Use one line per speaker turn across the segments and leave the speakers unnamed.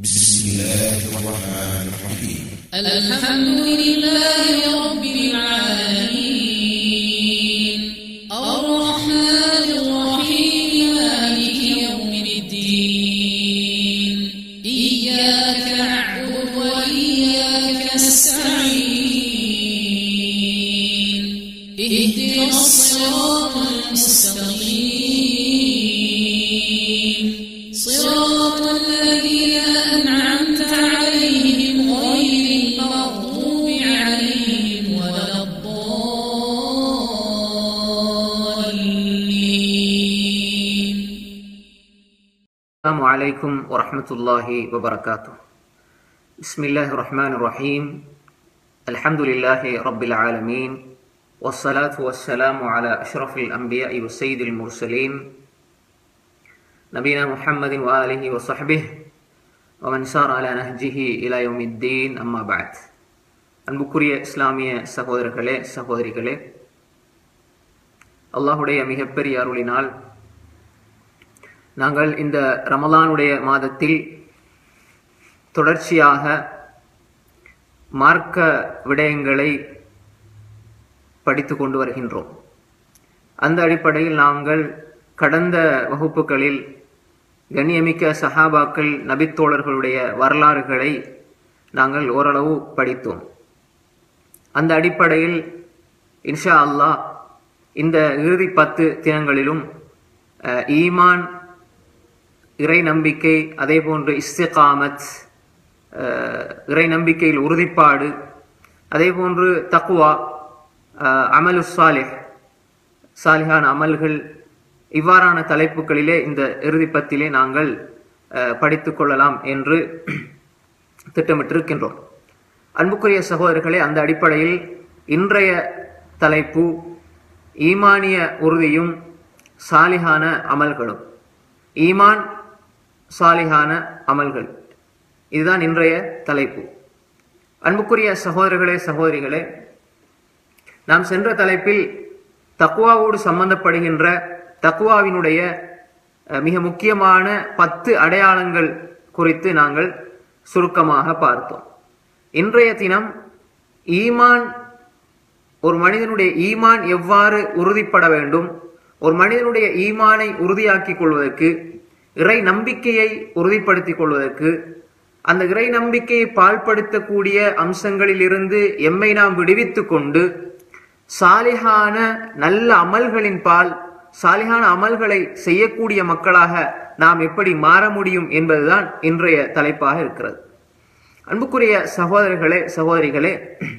بسم الله الرحمن الرحيم
الحمد لله رب العالمين الرحمن الرحيم مالك يوم الدين إياك نعبد وإياك نستعين اهدنا الصراط المستقيم صراط الذين أنعمت عليهم غير المغضوب عليهم ولا الضالين
السلام عليكم ورحمة الله وبركاته بسم الله الرحمن الرحيم الحمد لله رب العالمين والصلاة والسلام على أشرف الأنبياء وسيد المرسلين نبينا محمد وآله وصحبه ومن سار على نهجه إلى يوم الدين أما بعد அன்புக்குரிய இஸ்லாமிய சகோதரர்களே சகோதரிகளே அல்லாஹுடைய மிகப்பெரிய அருளினால் நாங்கள் இந்த ரமலானுடைய மாதத்தில் தொடர்ச்சியாக மார்க்க விடயங்களை படித்து கொண்டு வருகின்றோம் அந்த அடிப்படையில் நாங்கள் கடந்த வகுப்புகளில் கண்ணியமிக்க சஹாபாக்கள் நபித்தோழர்களுடைய வரலாறுகளை நாங்கள் ஓரளவு படித்தோம் அந்த அடிப்படையில் இன்ஷா அல்லாஹ் இந்த இறுதி பத்து தினங்களிலும் அஹ், ஈமான் இறை நம்பிக்கை அதே போன்று இஸ்திகாமத் அஹ், இறை நம்பிக்கையில் உறுதிப்பாடு அதே போன்று தக்குவா அமலு சாலிஹ் சாலிஹான அமல்கள் இவ்வாறான தலைப்புகளிலே இந்த இறுதிப்பத்திலே நாங்கள் அஹ், படித்துக் கொள்ளலாம் என்று திட்டமிட்டிருக்கின்றோம் அன்புக்குரிய சகோதரர்களே அந்த அடிப்படையில் இன்றைய தலைப்பு ஈமானிய உறுதியும் சாலிஹான அமல்களும் ஈமான் சாலிஹான அமல்கள் இதுதான் இன்றைய தலைப்பு அன்புக்குரிய சகோதரர்களே சகோதரிகளே நாம் சென்ற தலைப்பில் தக்குவாவோடு சம்பந்தப்படுகின்ற தக்குவாவினுடைய அஹ், மிக முக்கியமான பத்து அடையாளங்கள் குறித்து நாங்கள் சுருக்கமாக பார்த்தோம் இன்றைய தினம் ஈமான் ஒரு மனிதனுடைய ஈமான் எவ்வாறு உறுதிப்பட வேண்டும் ஒரு மனிதனுடைய ஈமானை உறுதியாக்கிக் கொள்வதற்கு இறை நம்பிக்கையை உறுதிப்படுத்திக் கொள்வதற்கு அந்த இறை நம்பிக்கையை பால்படுத்தக்கூடிய அம்சங்களிலிருந்து எம்மை நாம் விடுவித்துக் கொண்டு சாலிஹான நல்ல அமல்களின் பால் சாலிஹான அமல்களை செய்யக்கூடிய மக்களாக நாம் எப்படி மாற முடியும் என்பதுதான் இன்றைய தலைப்பாக இருக்கிறது அன்புக்குரிய சகோதரர்களே சகோதரிகளே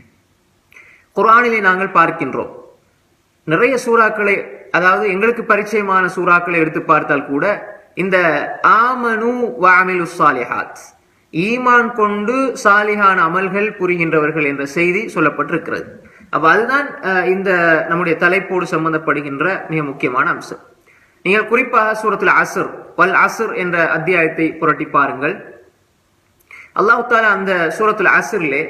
குர்ஆனிலே நாங்கள் பார்க்கின்றோம் நிறைய சூறாக்களை அதாவது எங்களுக்கு பரிச்சயமான சூறாக்களை எடுத்து பார்த்தால் கூட இந்த ஆமனு வாமிலு சாலிஹாத் ஈமான் கொண்டு சாலிஹான அமல்கள் புரிகின்றவர்கள் என்ற செய்தி சொல்லப்பட்டிருக்கிறது அப்ப அதுதான் அஹ், இந்த நம்முடைய தலைப்போடு சம்பந்தப்படுகின்ற மிக முக்கியமான அம்சம் நீங்கள் குறிப்பாக சூரத்தில் அசுர் வல் அசுர் என்ற அத்தியாயத்தை புரட்டி பாருங்கள் அல்லாஹ் தாலா அந்த சூரத்துல் அசுரிலே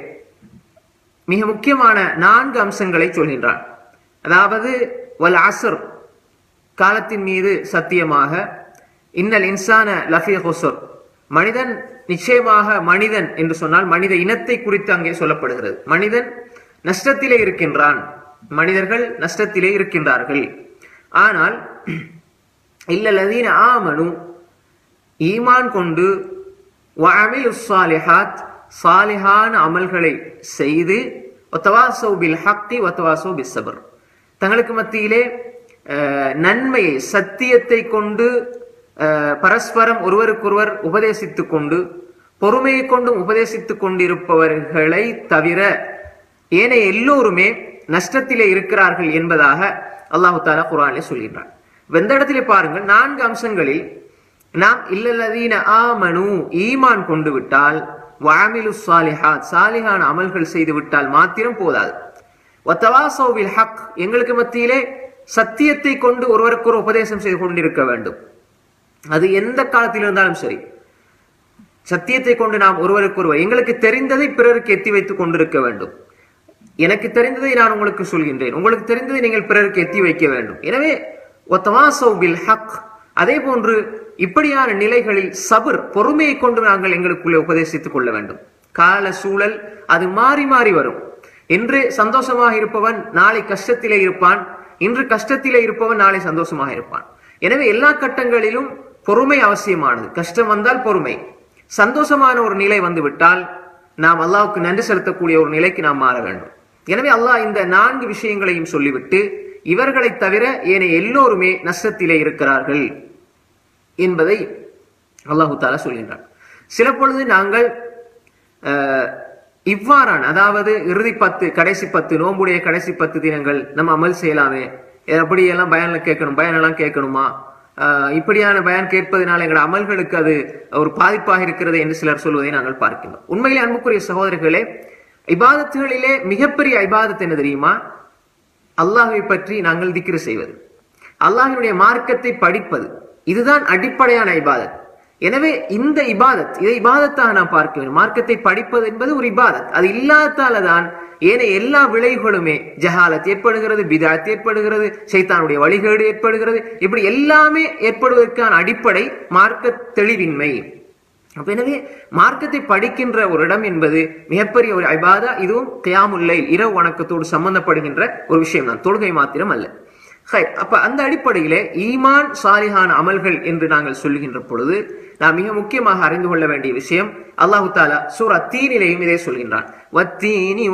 மிக முக்கியமான நான்கு அம்சங்களை சொல்கின்றான் அதாவது வல் அசுர் காலத்தின் மீது சத்தியமாக இன்னல் இன்சான லஃபி ஹுசுர் மனிதன் நிச்சயமாக மனிதன் என்று சொன்னால் மனித இனத்தை குறித்து அங்கே சொல்லப்படுகிறது மனிதன் நஷ்டத்திலே இருக்கின்றான் மனிதர்கள் நஷ்டத்திலே இருக்கின்றார்கள் ஆனால் இல்லல்லதீன ஆமனு ஈமான் கொண்டு வஅமிலு சாலிஹாத் சாலிஹான அமல்களை செய்து ஒத்தவாசோ பில் ஹக்தி ஒத்தவாசோ பில் சபர் தங்களுக்கு மத்தியிலே அஹ், நன்மையை சத்தியத்தை கொண்டு அஹ், பரஸ்பரம் ஒருவருக்கொருவர் உபதேசித்துக் கொண்டு பொறுமையை கொண்டும் உபதேசித்துக் கொண்டிருப்பவர்களை தவிர ஏனைய எல்லோருமே நஷ்டத்திலே இருக்கிறார்கள் என்பதாக அல்லாஹு தாலா குரானிலே சொல்கின்றான் இப்ப இந்த இடத்திலே பாருங்கள் நான்கு அம்சங்களில் நாம் இல்லல்லதீன ஆமனு ஈமான் கொண்டு விட்டால் வாமிலு சாலிஹாத் சாலிஹான அமல்கள் செய்து விட்டால் மாத்திரம் போதாது வத்தவாசோவில் ஹக் எங்களுக்கு மத்தியிலே சத்தியத்தை கொண்டு ஒருவருக்கு ஒரு உபதேசம் செய்து கொண்டிருக்க வேண்டும் அது எந்த காலத்தில் இருந்தாலும் சரி சத்தியத்தை கொண்டு நாம் ஒருவருக்கு ஒருவர் எங்களுக்கு தெரிந்ததை பிறருக்கு எத்தி வைத்துக் கொண்டிருக்க வேண்டும் எனக்கு தெரிந்ததை நான் உங்களுக்கு சொல்கின்றேன் உங்களுக்கு தெரிந்ததை நீங்கள் பிறருக்கு எத்தி வைக்க வேண்டும் எனவே ஒத்தவாசோ பில் ஹக் அதே போன்று இப்படியான நிலைகளில் சபர் பொறுமையை கொண்டு நாங்கள் எங்களுக்குள்ளே உபதேசித்துக் கொள்ள வேண்டும் கால சூழல் அது மாறி மாறி வரும் இன்று சந்தோஷமாக இருப்பவன் நாளை கஷ்டத்திலே இருப்பான் இன்று கஷ்டத்திலே இருப்பவன் நாளை சந்தோஷமாக இருப்பான் எனவே எல்லா கட்டங்களிலும் பொறுமை அவசியமானது கஷ்டம் வந்தால் பொறுமை சந்தோஷமான ஒரு நிலை வந்து விட்டால் நாம் அல்லாஹ்வுக்கு நன்றி செலுத்தக்கூடிய ஒரு நிலைக்கு நாம் மாற வேண்டும் எனவே அல்லாஹ் இந்த நான்கு விஷயங்களையும் சொல்லிவிட்டு இவர்களை தவிர ஏனைய எல்லோருமே நஷ்டத்திலே இருக்கிறார்கள் என்பதை அல்லாஹு தாலா சொல்கின்றான் சில பொழுது நாங்கள் அஹ், இவ்வாறான அதாவது இறுதி பத்து கடைசி பத்து நோம்புடைய கடைசி பத்து தினங்கள் நம்ம அமல் செய்யலாமே அப்படியெல்லாம் பயான்ல கேட்கணும் பயனெல்லாம் கேட்கணுமா அஹ், இப்படியான பயன் கேட்பதனால எங்களோட அமல்களுக்கு அது ஒரு பாதிப்பாக இருக்கிறது என்று சிலர் சொல்வதை நாங்கள் பார்க்கின்றோம் உண்மையிலே அன்புக்குரிய சகோதரர்களே இபாதத்துகளிலே மிகப்பெரிய இபாதத் என்ன தெரியுமா அல்லாஹ்வை பற்றி நாங்கள் திக்ரு செய்வது அல்லாஹ்வினுடைய மார்க்கத்தை படிப்பது இதுதான் அடிப்படையான இபாதத் எனவே இந்த இபாதத் இதை இபாதத்தாக நாம் பார்க்க வேண்டும் மார்க்கத்தை படிப்பது என்பது ஒரு இபாதத் அது இல்லாததால தான் ஏனைய எல்லா விளைவுகளுமே ஜஹாலத் ஏற்படுகிறது பிதாத் ஏற்படுகிறது சைத்தானுடைய வழிகேடு ஏற்படுகிறது இப்படி எல்லாமே ஏற்படுவதற்கான அடிப்படை மார்க்க தெளிவின்மை அப்ப எனவே மார்க்கத்தை படிக்கின்ற ஒரு இடம் என்பது மிகப்பெரிய ஒரு ஐபாதா இதுவும் கியாமுல்லை இரவு வணக்கத்தோடு சம்பந்தப்படுகின்ற ஒரு விஷயம் தான் தொழுகை மாத்திரம் அல்ல ஹை, அப்ப அந்த அடிப்படையிலே ஈமான் சாலிஹான அமல்கள் என்று நாங்கள் சொல்லுகின்ற பொழுது நாம் மிக முக்கியமாக அறிந்து கொள்ள வேண்டிய விஷயம் அல்லாஹு தாலா சூரா தீனிலையும் இதே சொல்கின்றான் வத்தீனி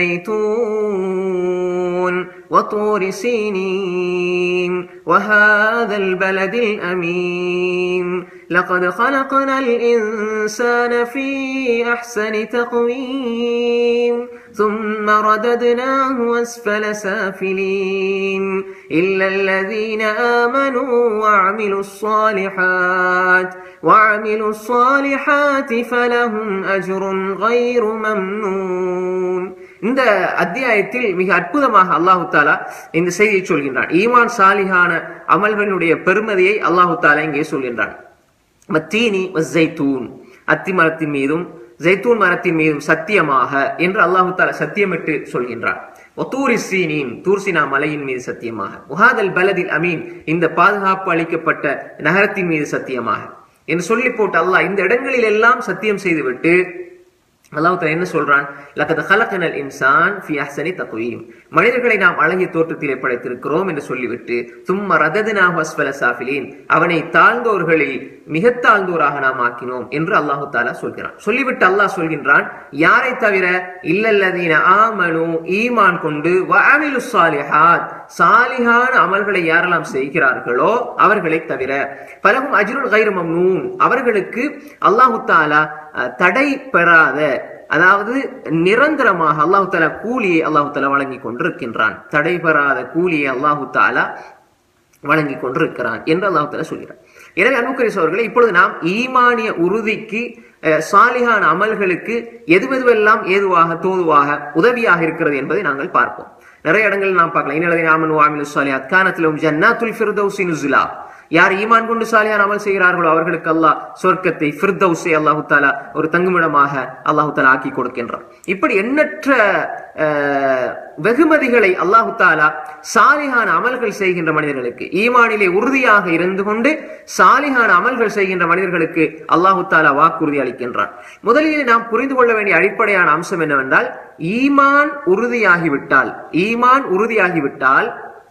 والزيتون وطور سينين وهذا البلد الأمين لقد خلقنا الإنسان في أحسن تقويم ثم رددناه أسفل سافلين إلا الذين آمنوا وعملوا الصالحات وعملوا الصالحات فلهم أجر غير ممنون இந்த அத்தியாயத்தில் மிக அற்புதமாக அல்லாஹு தாலா இந்த செய்தியை சொல்கின்றான் ஈமான் சாலிகான அமல்களுடைய பெருமதியை அல்லாஹு தாலா இங்கே சொல்கின்றான் மத்தீனி வஸ்ஸைத்தூன் அத்தி மரத்தின் மீதும் ஜைத்தூன் மரத்தின் மீதும் சத்தியமாக என்று அல்லாஹு தாலா சத்தியமிட்டு சொல்கின்றான் ஒத்தூரி சீனின் தூர்சினா மலையின் மீது சத்தியமாக முஹாதல் பலதில் அமீன் இந்த பாதுகாப்பு அளிக்கப்பட்ட நகரத்தின் மீது சத்தியமாக என்று சொல்லி போட்டு அல்லாஹ் இந்த இடங்களில் எல்லாம் சத்தியம் செய்துவிட்டு அல்லாஹ் தஆலா என்ன சொல்றான் லக்கத் ஹலகனல் இன்சான் ஃபி அஹ்சனி தக்வீம் மனிதர்களை நாம் அழகிய தோற்றத்திலே படைத்திருக்கிறோம் என்று சொல்லிவிட்டு தும்ம ரததுனாஹு அஸ்ஃபல சாஃபிலீன் அவனை தாழ்ந்தோர்களில் மிக தாழ்ந்தோராக நாம் ஆக்கினோம் என்று அல்லாஹு தாலா சொல்கிறான் சொல்லிவிட்டு அல்லாஹ் சொல்கின்றான் யாரை தவிர இல்லல்லதீன ஆமனு ஈமான் கொண்டு வஅமிலு ஸாலிஹாத் சாலிஹான அமல்களை யாரெல்லாம் செய்கிறார்களோ அவர்களை தவிர பலகும் அஜ்ருல் கைரு மம்னூன் அவர்களுக்கு அல்லாஹு தாலா அஹ், தடை பெறாத அதாவது நிரந்தரமாக அல்லாஹு தாலா கூலியை அல்லாஹு தாலா வழங்கி கொண்டிருக்கின்றான் தடை பெறாத கூலியை அல்லாஹு தாலா வழங்கி கொண்டிருக்கிறான் என்று அல்லாஹ் தாலா சொல்கிறார் எனவே அன்புக்கரிசு அவர்களே இப்பொழுது நாம் ஈமானிய உறுதிக்கு அஹ், சாலிகான அமல்களுக்கு எதுவெதுவெல்லாம் ஏதுவாக தோதுவாக உதவியாக இருக்கிறது என்பதை நாங்கள் பார்ப்போம் நிறைய இடங்களில் நாம் பார்க்கலாம் இன்னலதை நாமன் வாமிலு சாலியாத் கானத்திலும் ஜன்னாத்துல் ஃபிர்தௌசி நுசுலா யார் ஈமான் கொண்டு சாலியான அமல் செய்கிறார்களோ அவர்களுக்கு அல்லாஹ் சொர்க்கத்தை ஃபிர்தௌஸை அல்லாஹு தாலா ஒரு தங்குமிடமாக அல்லாஹு தாலா ஆக்கி கொடுக்கின்றான் இப்படி எண்ணற்ற அஹ், வெகுமதிகளை அல்லாஹு தாலா சாலிகான அமல்கள் செய்கின்ற மனிதர்களுக்கு ஈமானிலே உறுதியாக இருந்து கொண்டு சாலிகான அமல்கள் செய்கின்ற மனிதர்களுக்கு அல்லாஹு தாலா வாக்குறுதி அளிக்கின்றான் முதலில் நாம் புரிந்து கொள்ள வேண்டிய அடிப்படையான அம்சம் என்னவென்றால் ஈமான் உறுதியாகிவிட்டால் ஈமான் உறுதியாகிவிட்டால்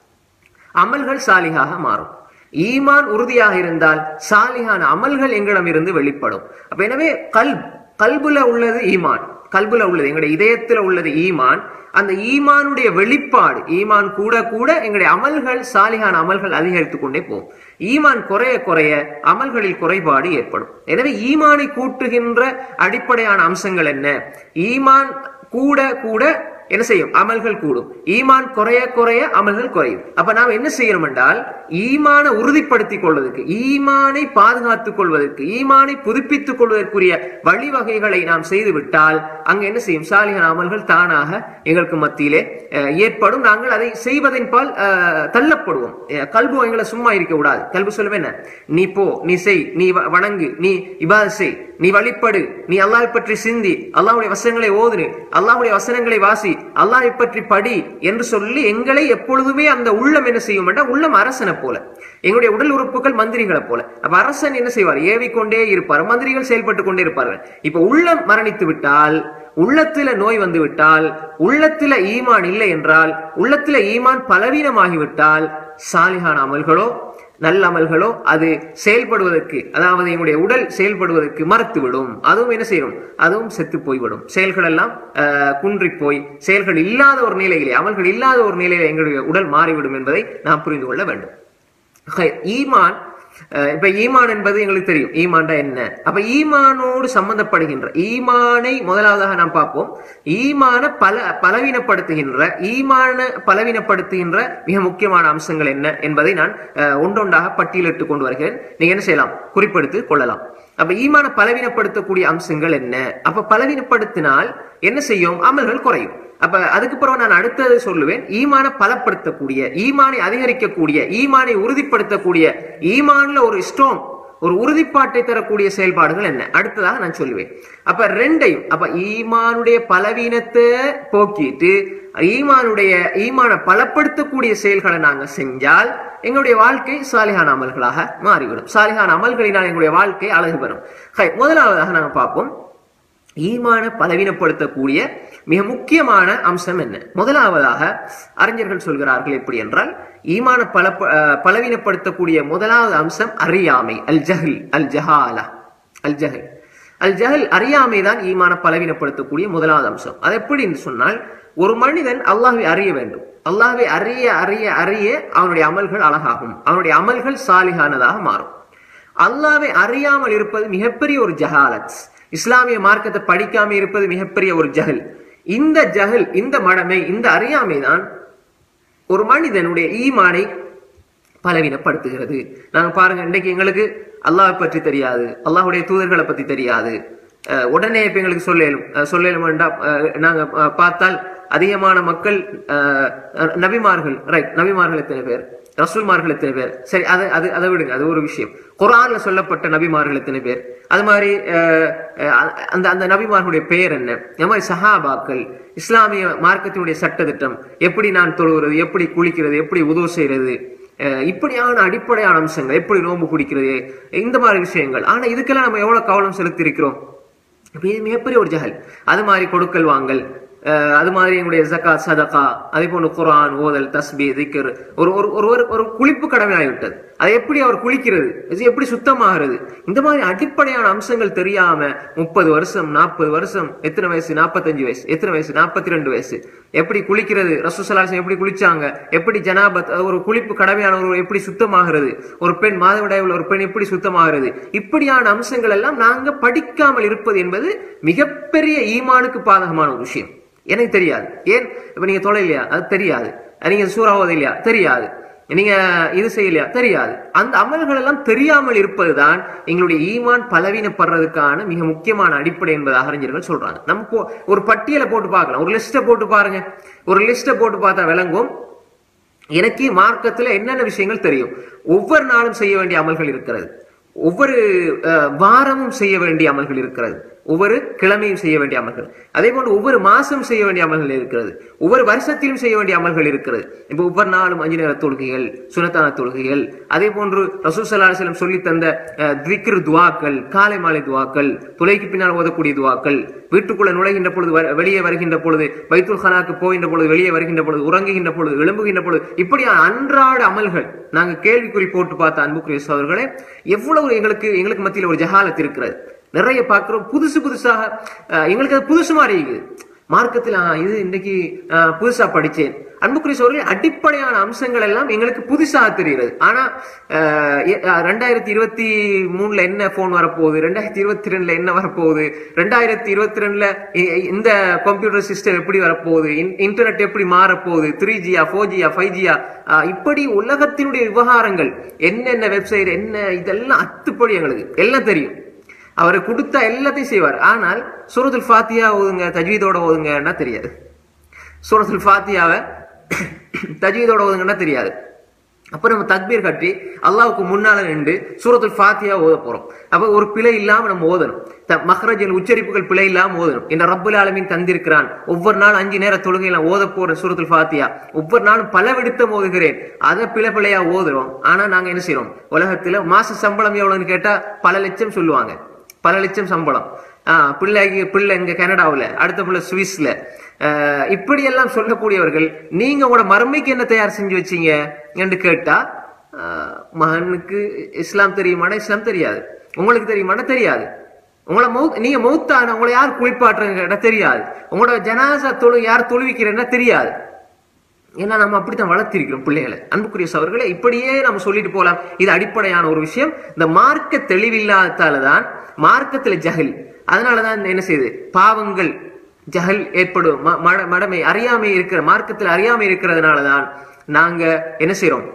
அமல்கள் சாலிகாக மாறும் ஈமான் உறுதியாக இருந்தால் சாலிகான அமல்கள் எங்களிடம் இருந்து வெளிப்படும் அப்ப எனவே கல் கல்புல உள்ளது ஈமான் கல்புல உள்ளது எங்களுடைய இதயத்துல உள்ளது ஈமான் அந்த ஈமானுடைய வெளிப்பாடு ஈமான் கூட கூட எங்களுடைய அமல்கள் சாலிகான அமல்கள் அதிகரித்துக் கொண்டே போகும் ஈமான் குறைய குறைய அமல்களில் குறைபாடு ஏற்படும் எனவே ஈமானை கூட்டுகின்ற அடிப்படையான அம்சங்கள் என்ன ஈமான் கூட கூட என்ன செய்யும் அமல்கள் கூடும் ஈமான் குறைய குறைய அமல்கள் குறையும் அப்ப நாம் என்ன செய்யணும் என்றால் ஈமானை உறுதிப்படுத்திக் கொள்வதற்கு ஈமானை பாதுகாத்துக் கொள்வதற்கு ஈமானை புதுப்பித்துக் கொள்வதற்குரிய வழிவகைகளை நாம் செய்துவிட்டால் அங்க என்ன செய்யும் சாலிகான அமல்கள் தானாக எங்களுக்கு மத்தியிலே அஹ், ஏற்படும் நாங்கள் அதை செய்வதன் பால் அஹ், தள்ளப்படுவோம் அஹ், கல்பு எங்களை சும்மா இருக்க கூடாது கல்பு சொல்லுவேன் என்ன நீ போ நீ செய் நீ வ- வணங்கு நீ இபாத செய் நீ வழிபடு நீ அல்லாஹ் பற்றி சிந்தி அல்லாஹ்வுடைய வசனங்களை ஓதுனு அல்லாஹ்வுடைய வசனங்களை வாசி அல்லாஹை பற்றி படி என்று சொல்லி எங்களை எப்பொழுதுமே அந்த உள்ளம் என்ன செய்யும் என்றால் உள்ளம் அரசனை போல எங்களுடைய உடல் உறுப்புகள் மந்திரிகளை போல அப்ப அரசன் என்ன செய்வார் ஏவிக்கொண்டே இருப்பார் மந்திரிகள் செயல்பட்டு கொண்டே இருப்பார்கள் இப்ப உள்ளம் மரணித்து விட்டால் உள்ளத்துல நோய் வந்து விட்டால் உள்ளத்துல ஈமான் இல்லை என்றால் உள்ளத்துல ஈமான் பலவீனமாகிவிட்டால் சாலிகான அமல்களோ நல்ல அமல்களோ அது செயல்படுவதற்கு அதாவது எங்களுடைய உடல் செயல்படுவதற்கு மறுத்துவிடும் அதுவும் என்ன செய்யும் அதுவும் செத்து போய்விடும் செயல்கள் எல்லாம் ஆஹ், குன்றிப் போய் செயல்கள் இல்லாத ஒரு நிலையிலே அமல்கள் இல்லாத ஒரு நிலையிலே எங்களுடைய உடல் மாறிவிடும் என்பதை நாம் புரிந்து கொள்ள வேண்டும் ஹை, ஈமான் அஹ், இப்ப ஈமான் என்பது எங்களுக்கு தெரியும் ஈமான்டா என்ன அப்ப ஈமானோடு சம்பந்தப்படுகின்ற ஈமானை முதலாவதாக நாம் பார்ப்போம் ஈமான பல பலவீனப்படுத்துகின்ற ஈமான பலவீனப்படுத்துகின்ற மிக முக்கியமான அம்சங்கள் என்ன என்பதை நான் அஹ், ஒன்றொன்றாக பட்டியலிட்டு கொண்டு வருகிறேன் நீங்க என்ன செய்யலாம் குறிப்பெடுத்து கொள்ளலாம் அப்ப ஈமான பலவீனப்படுத்தக்கூடிய அம்சங்கள் என்ன அப்ப பலவீனப்படுத்தினால் என்ன செய்யும் அமல்கள் குறையும் அப்ப அதுக்கு பிறகு நான் அடுத்தது சொல்லுவேன் ஈமான பலப்படுத்தக்கூடிய ஈமானை அதிகரிக்கக்கூடிய ஈமானை உறுதிப்படுத்தக்கூடிய ஈமான்ல ஒரு ஸ்ட்ராங் ஒரு உறுதிப்பாட்டை தரக்கூடிய செயல்பாடுகள் என்ன அடுத்ததாக நான் சொல்லுவேன் அப்ப ரெண்டையும் அப்ப ஈமானுடைய பலவீனத்தை போக்கிட்டு ஈமானுடைய ஈமான பலப்படுத்தக்கூடிய செயல்களை நாங்க செஞ்சால் எங்களுடைய வாழ்க்கை சாலிகான அமல்களாக மாறிவிடும் சாலிகான அமல்களினால் எங்களுடைய வாழ்க்கை அழகு பெறும் ஹை, முதலாவதாக நாங்க பார்ப்போம் ஈமான பலவீனப்படுத்தக்கூடிய மிக முக்கியமான அம்சம் என்ன முதலாவதாக அறிஞர்கள் சொல்கிறார்கள் எப்படி என்றால் ஈமான பல அஹ், பலவீனப்படுத்தக்கூடிய முதலாவது அம்சம் அறியாமை அல் ஜஹல் அல் ஜஹாலா அல் ஜஹல் அல் ஜஹல் அறியாமை தான் ஈமான பலவீனப்படுத்தக்கூடிய முதலாவது அம்சம் அது எப்படி என்று சொன்னால் ஒரு மனிதன் அல்லாஹ்வை அறிய வேண்டும் அல்லாஹ்வை அறிய அறிய அறிய அவனுடைய அமல்கள் அழகாகும் அவனுடைய அமல்கள் சாலிகானதாக மாறும் அல்லாவை அறியாமல் இருப்பது மிகப்பெரிய ஒரு ஜஹாலத் இஸ்லாமிய மார்க்கத்தை படிக்காம இருப்பது மிகப்பெரிய ஒரு ஜஹல் இந்த ஜஹல் இந்த மடமை இந்த அறியாமை தான் ஒரு மனிதனுடைய ஈமானை பலவீனப்படுத்துகிறது நாங்க பாருங்க இன்னைக்கு எங்களுக்கு அல்லாஹ் பற்றி தெரியாது அல்லாஹ்வுடைய தூதர்களை பத்தி தெரியாது அஹ் உடனே இப்ப எங்களுக்கு சொல்லேலும் அஹ் சொல்லேலும் வேண்டாம் அஹ் நாங்க அஹ் பார்த்தால் அதிகமான மக்கள் அஹ், நபிமார்கள் ரைட் நபிமார்கள் எத்தனை பேர் ரசூல்மார்கள் எத்தனை பேர் சரி அது அது அதை விடுங்க அது ஒரு விஷயம் குர்ஆன்ல சொல்லப்பட்ட நபிமார்கள் எத்தனை பேர் அது மாதிரி அஹ், அஹ், அந்த அந்த நபிமார்களுடைய பெயர் என்ன அது மாதிரி சஹாபாக்கள் இஸ்லாமிய மார்க்கத்தினுடைய சட்டத்திட்டம் எப்படி நான் தொழுகிறது எப்படி குளிக்கிறது எப்படி உதவு செய்யறது அஹ் இப்படியான அடிப்படையான அம்சங்கள் எப்படி நோன்பு குடிக்கிறது இந்த மாதிரி விஷயங்கள் ஆனா இதுக்கெல்லாம் நம்ம எவ்வளவு கவனம் செலுத்தி இருக்கிறோம் இப்ப இது மிகப்பெரிய ஒரு ஜஹல் அது மாதிரி கொடுக்கல் வாங்கல் அஹ் அது மாதிரி எங்களுடைய ஜகாத் சதகா அதே போன்று குர்ஆன் ஓதல் தஸ்பி திக்ர் ஒரு ஒரு ஒரு ஒரு குளிப்பு கடமையாகிவிட்டது அதை எப்படி அவர் குளிக்கிறது இது எப்படி சுத்தமாகிறது இந்த மாதிரி அடிப்படையான அம்சங்கள் தெரியாம முப்பது வருஷம் நாற்பது வருஷம் எத்தனை வயசு நாற்பத்தஞ்சு வயசு எத்தனை வயசு நாற்பத்தி ரெண்டு வயசு எப்படி குளிக்கிறது ரசூசலாசம் எப்படி குளிச்சாங்க எப்படி ஜனாபத் ஒரு குளிப்பு கடமையான ஒரு எப்படி சுத்தமாகிறது ஒரு பெண் மாதவிடாய் உள்ள ஒரு பெண் எப்படி சுத்தமாகிறது இப்படியான அம்சங்கள் எல்லாம் நாங்க படிக்காமல் இருப்பது என்பது மிகப்பெரிய ஈமானுக்கு பாதகமான ஒரு விஷயம் எனக்கு தெரியாது ஏன் இப்ப நீங்க தொலைலையா அது தெரியாது நீங்க சூறாவதி இல்லையா தெரியாது நீங்க இது செய்யலையா தெரியாது அந்த அமல்கள் எல்லாம் தெரியாமல் இருப்பதுதான் எங்களுடைய ஈமான் பலவீனப்படுறதுக்கான மிக முக்கியமான அடிப்படை என்பதாக அறிஞர்கள் சொல்றாங்க நம்ம போ- ஒரு பட்டியலை போட்டு பார்க்கலாம் ஒரு லிஸ்ட்டை போட்டு பாருங்க ஒரு லிஸ்ட்டை போட்டு பார்த்தா விளங்கும் எனக்கு மார்க்கத்துல என்னென்ன விஷயங்கள் தெரியும் ஒவ்வொரு நாளும் செய்ய வேண்டிய அமல்கள் இருக்கிறது ஒவ்வொரு அஹ், வாரமும் செய்ய வேண்டிய அமல்கள் இருக்கிறது ஒவ்வொரு கிழமையும் செய்ய வேண்டிய அமல்கள் அதே போன்று ஒவ்வொரு மாசம் செய்ய வேண்டிய அமல்கள் இருக்கிறது ஒவ்வொரு வருஷத்திலும் செய்ய வேண்டிய அமல்கள் இருக்கிறது இப்போ ஒவ்வொரு நாளும் அஞ்சு நேர தொழுகைகள் சுனத்தான தொழுகைகள் அதே போன்று ரசூல் ஸல்லல்லாஹு அலைஹி வஸல்லம் சொல்லி தந்த அஹ், திக்ர் துவாக்கள் காலை மாலை துவாக்கள் துளைக்கு பின்னால் ஓதக்கூடிய துவாக்கள் வீட்டுக்குள்ள நுழைகின்ற பொழுது வ- வெளியே வருகின்ற பொழுது பைத்துல் ஹனாக்கு போகின்ற பொழுது வெளியே வருகின்ற பொழுது உறங்குகின்ற பொழுது எழும்புகின்ற பொழுது இப்படியான அன்றாட அமல்கள் நாங்க கேள்விக்குறி போட்டு பார்த்த அன்புக்குரிய சோதர்களே எவ்வளவு எங்களுக்கு எங்களுக்கு மத்தியில் ஒரு ஜஹாலத் இருக்கிறது நிறைய பார்க்கிறோம் புதுசு புதுசாக அஹ், எங்களுக்கு அது புதுசு மாதிரி இருக்குது மார்க்கத்தில் ஆ, இது இன்னைக்கு அஹ், புதுசா படிச்சேன் அன்புக்குரிய சோழர்களே அடிப்படையான அம்சங்கள் எல்லாம் எங்களுக்கு புதுசாக தெரிகிறது ஆனா அஹ், எ- அஹ், ரெண்டாயிரத்தி இருபத்தி மூணுல என்ன போன் வரப்போகுது ரெண்டாயிரத்தி இருபத்தி ரெண்டுல என்ன வரப்போகுது ரெண்டாயிரத்தி இருபத்தி ரெண்டுல இ- இ- இந்த கம்ப்யூட்டர் சிஸ்டம் எப்படி வரப்போகுது இன்- இன்டர்நெட் எப்படி மாறப்போகுது த்ரீ ஜியா ஃபோர் ஜியா ஃபைவ் ஜியா இப்படி உலகத்தினுடைய விவகாரங்கள் என்னென்ன வெப்சைட் என்ன இதெல்லாம் அத்துப்படி எங்களுக்கு எல்லாம் தெரியும் அவர் கொடுத்த எல்லாத்தையும் செய்வார் ஆனால் சூரத்துல் ஃபாத்தியா ஓதுங்க தஜ்வீதோட ஓதுங்கன்னா தெரியாது சூரத்துல் ஃபாத்தியாவை தஜ்வீதோட ஓதுங்கன்னா தெரியாது அப்ப நம்ம தக்பீர் கட்டி அல்லாவுக்கு முன்னால நின்று சூரத்துல் ஃபாத்தியா ஓத போறோம் அப்ப ஒரு பிழை இல்லாம நம்ம ஓதணும் த- மஹ்ரஜின் உச்சரிப்புகள் பிழை இல்லாம ஓதணும் இந்த ரப்புல் ஆலமீன் தந்திருக்கிறான் ஒவ்வொரு நாள் அஞ்சு நேர தொழுகையில ஓத போற சூரத்துல் ஃபாத்தியா ஒவ்வொரு நாளும் பல விடுத்தம் ஓதுகிறேன் அதை பிழை பிழையா ஓதுறோம் ஆனா நாங்க என்ன செய்றோம் உலகத்துல மாச சம்பளம் எவ்வளவுன்னு கேட்டா பல லட்சம் சொல்லுவாங்க பல லட்சம் சம்பளம் ஆஹ் பிள்ளைக்கு பிள்ளை இங்க கனடாவுல அடுத்த பிள்ளை சுவிஸ்ல ஆஹ் இப்படியெல்லாம் சொல்லக்கூடியவர்கள் நீங்க உங்களோட மறுமைக்கு என்ன தயார் செஞ்சு வச்சீங்க என்று கேட்டா ஆஹ் மகனுக்கு இஸ்லாம் தெரியுமானா இஸ்லாம் தெரியாது உங்களுக்கு தெரியுமானா தெரியாது உங்களை மௌத் நீங்க மௌத்தான உங்களை யார் குளிப்பாட்டுறன்னு கேட்டா தெரியாது உங்களோட ஜனாசா தொழு யார் தொழுவிக்கிறேன்னா தெரியாது ஏன்னா நம்ம அப்படித்தான் வளர்த்திருக்கிறோம் பிள்ளைகளை அன்புக்குரிய சவர்களை இப்படியே நம்ம சொல்லிட்டு போலாம் இது அடிப்படையான ஒரு விஷயம் இந்த மார்க்க தெளிவில்லாததால தான் மார்க்கத்துல ஜஹல் அதனாலதான் என்ன செய்யுது பாவங்கள் ஜஹல் ஏற்படும் ம- மட- மடமை அறியாமை இருக்கிற மார்க்கத்தில் அறியாமை இருக்கிறதுனால தான் நாங்க என்ன செய்றோம்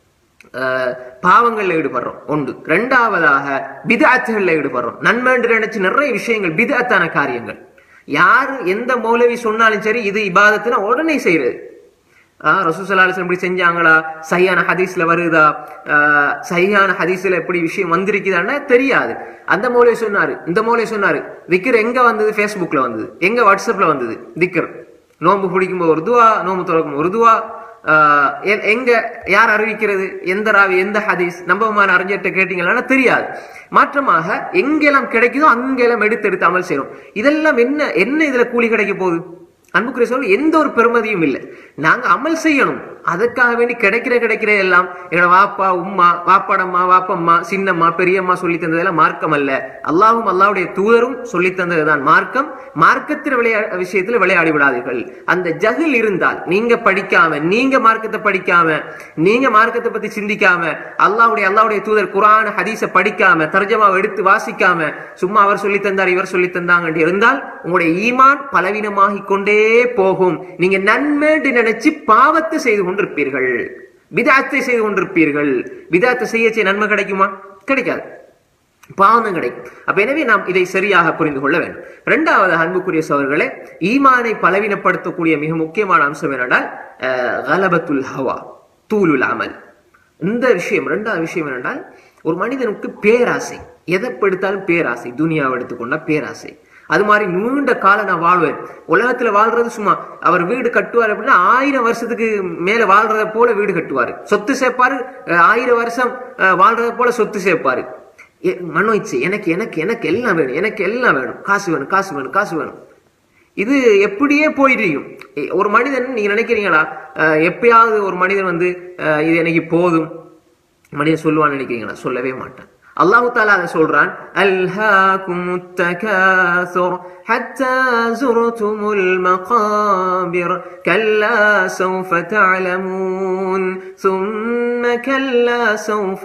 அஹ், பாவங்கள்ல ஈடுபடுறோம் ஒன்று ரெண்டாவதாக பிதாத்துகள்ல ஈடுபடுறோம் நன்மைன்று நினைச்சு நிறைய விஷயங்கள் பிதாத்தான காரியங்கள் யாரு எந்த மௌலவி சொன்னாலும் சரி இது இபாதத்துனா உடனே செய்யறது ஆஹ் ரசூசலாலிசன் இப்படி செஞ்சாங்களா சரியான ஹதீஸ்ல வருதா ஆஹ் சரியான ஹதீஸ்ல எப்படி விஷயம் வந்திருக்குதான்னா தெரியாது அந்த மௌலிய சொன்னாரு இந்த மௌலிய சொன்னாரு திக்கர் எங்க வந்தது ஃபேஸ்புக்ல வந்தது எங்க வாட்ஸ்அப்ல வந்தது திக்கர் நோன்பு பிடிக்கும்போது ஒரு துவா நோன்பு திறக்கும் ஒரு துவா ஆஹ் எ- எங்க யார் அறிவிக்கிறது எந்த ராவி எந்த ஹதீஸ் நம்பகமான அறிஞர்கிட்ட கேட்டீங்கன்னா தெரியாது மாற்றமாக எங்கெல்லாம் கிடைக்குதோ அங்கெல்லாம் எடுத்து எடுத்து அமல் செய்யணும் இதெல்லாம் என்ன என்ன இதுல கூலி கிடைக்க போகுது அன்புக்குரிய சொல்ல எந்த ஒரு பெருமதியும் இல்லை நாங்க அமல் செய்யணும் அதுக்காக வேண்டி கிடைக்கிற கிடைக்கிற எல்லாம் என்னோட வாப்பா உம்மா வாப்பாடம்மா வாப்பம்மா சின்னம்மா பெரியம்மா சொல்லி தந்ததெல்லாம் மார்க்கம் அல்ல அல்லாஹும் அல்லாஹ்வுடைய தூதரும் சொல்லி தந்ததுதான் மார்க்கம் மார்க்கத்தில் விளையா விஷயத்துல விளையாடி விடாதீர்கள் அந்த ஜஹில் இருந்தால் நீங்க படிக்காம நீங்க மார்க்கத்தை படிக்காம நீங்க மார்க்கத்தை பத்தி சிந்திக்காம அல்லாஹ்வுடைய அல்லாஹ்வுடைய தூதர் குர்ஆன் ஹதீஸை படிக்காம தர்ஜமாவை எடுத்து வாசிக்காம சும்மா அவர் சொல்லி தந்தார் இவர் சொல்லி தந்தாங்க இருந்தால் உங்களுடைய ஈமான் பலவீனமாகிக் கொண்டே போகும் நீங்க நன்மைன்னு நினைச்சு பாவத்தை செய்து கொண்டிருப்பீர்கள் விதாத்தை செய்து கொண்டிருப்பீர்கள் விதாத்தை செய்ய செய்ய நன்மை கிடைக்குமா கிடைக்காது பாவம் கிடைக்கும் அப்ப எனவே நாம் இதை சரியாக புரிந்து கொள்ள வேண்டும் இரண்டாவது அன்புக்குரிய சோழர்களே ஈமானை பலவீனப்படுத்தக்கூடிய மிக முக்கியமான அம்சம் என்னென்றால் அஹ், கலபத்துல் ஹவா தூலுல் அமல் இந்த விஷயம் இரண்டாவது விஷயம் என்னென்றால் ஒரு மனிதனுக்கு பேராசை எதை எடுத்தாலும் பேராசை துனியாவை எடுத்துக்கொண்டா பேராசை அது மாதிரி நீண்ட காலம் நான் வாழ்வேன் உலகத்துல வாழ்றது சும்மா அவர் வீடு கட்டுவார் அப்படின்னா ஆயிரம் வருஷத்துக்கு மேல வாழ்றத போல வீடு கட்டுவாரு சொத்து சேர்ப்பாரு அஹ், ஆயிரம் வருஷம் அஹ், வாழ்றத போல சொத்து சேர்ப்பாரு எ- மனோ இச்சை எனக்கு எனக்கு எனக்கு எல்லாம் வேணும் எனக்கு எல்லாம் வேணும் காசு வேணும் காசு வேணும் காசு வேணும் இது எப்படியே போயிட்டும் ஒரு மனிதன் நீங்க நினைக்கிறீங்களா அஹ், எப்பயாவது ஒரு மனிதன் வந்து அஹ், இது எனக்கு போதும் மனிதன் சொல்லுவான்னு நினைக்கிறீங்களா சொல்லவே மாட்டான் அல்லாஹு தாலா அதை சொல்றான் அல்ஹாகுமுத் தகாசுர் ஹத்தா زرتمul மகாபிர் கல்லா சௌஃப தஅலமூன் ثم كلا سوف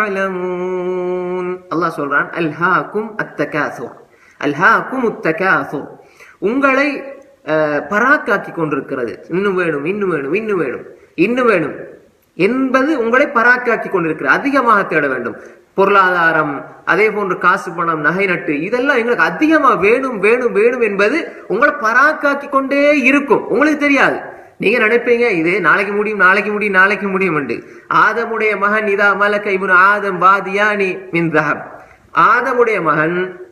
تعلمون அல்லாஹ் சொல்றான் அல்ஹாக்கும் அத்தகாசுர் அல்ஹாக்கும் அத்தகாசுர் உங்களை அஹ், பராக்காக்கி கொண்டிருக்கிறது இன்னும் வேணும் இன்னும் வேணும் இன்னும் வேணும் இன்னும் வேணும் என்பது உங்களை பராக்காக்கி கொண்டிருக்கிறது அதிகமாக தேட வேண்டும் பொருளாதாரம் அதே போன்று காசு பணம் நகை நட்டு இதெல்லாம் எங்களுக்கு அதிகமா வேணும் வேணும் வேணும் என்பது உங்களை பராக்காக்கி கொண்டே இருக்கும் உங்களுக்கு தெரியாது நீங்க நினைப்பீங்க இது நாளைக்கு முடியும் நாளைக்கு முடியும் நாளைக்கு முடியும் என்று ஆதமுடைய மகன் இதா மலக்க இப்னு ஆதம் வாதியானி மின் தஹப் ஆதமுடைய மகன்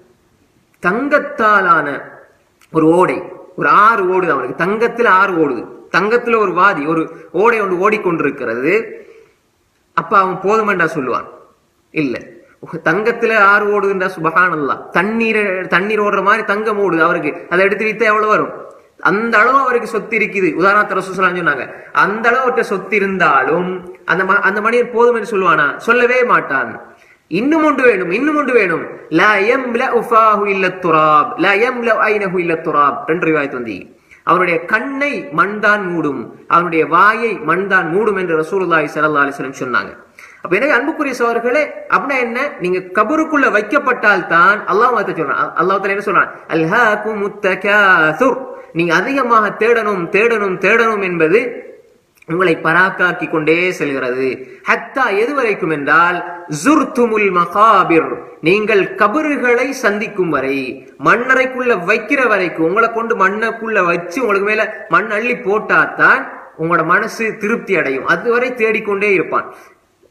தங்கத்தாலான ஒரு ஓடை ஒரு ஆறு ஓடுது அவனுக்கு தங்கத்துல ஆறு ஓடுது தங்கத்துல ஒரு வாதி ஒரு ஓடை ஒன்று ஓடிக்கொண்டிருக்கிறது அப்ப அவன் போதுமெண்டா சொல்லுவான் இல்ல தங்கத்துல ஆறு ஓடுதுன்றா சுபஹானல்லா தண்ணீர் தண்ணீர் ஓடுற மாதிரி தங்கம் ஓடுது அவருக்கு அதை எடுத்து வித்தா எவ்வளவு வரும் அந்த அளவு அவருக்கு சொத்து இருக்குது உதாரணத்தை ரசூசலாம் சொன்னாங்க அந்த அளவு அவர்கிட்ட சொத்து இருந்தாலும் அந்த ம- அந்த மனிதன் போதும் என்று சொல்லுவானா சொல்லவே மாட்டான் இன்னும் ஒன்று வேணும் இன்னும் ஒன்று வேணும் லா யம்லஉ ஃபாஹு இல்ல துராப் லா யம்லஉ ஐனஹு இல்ல துராப் ரெண்டு ரிவாயத் வந்து அவனுடைய கண்ணை மண்தான் மூடும் அவனுடைய வாயை மண்தான் மூடும் என்று ரசூலுல்லாஹி ஸல்லல்லாஹு அலைஹி வஸல்லம் சொன்னாங்க அப்ப எனவே அன்புக்குரிய சோழர்களே அப்படின்னா என்ன நீங்க கபருக்குள்ள வைக்கப்பட்டால் தான் அல்லாஹ் வார்த்தை சொல்றான் அல்லாஹ் தஆலா என்ன சொல்றான் அல்ஹாகுமுத் தகாசுர் நீங்க அதிகமாக தேடணும் தேடணும் தேடணும் என்பது உங்களை பராக்காக்கி கொண்டே செல்கிறது ஹத்தா எது வரைக்கும் என்றால் ஜுர்துமுல் மகாபிர் நீங்கள் கபறுகளை சந்திக்கும் வரை மண்ணறைக்குள்ள வைக்கிற வரைக்கும் உங்களை கொண்டு மண்ணுக்குள்ள வச்சு உங்களுக்கு மேல மண் அள்ளி போட்டாதான் உங்களோட மனசு திருப்தி அடையும் அதுவரை தேடிக்கொண்டே இருப்பான்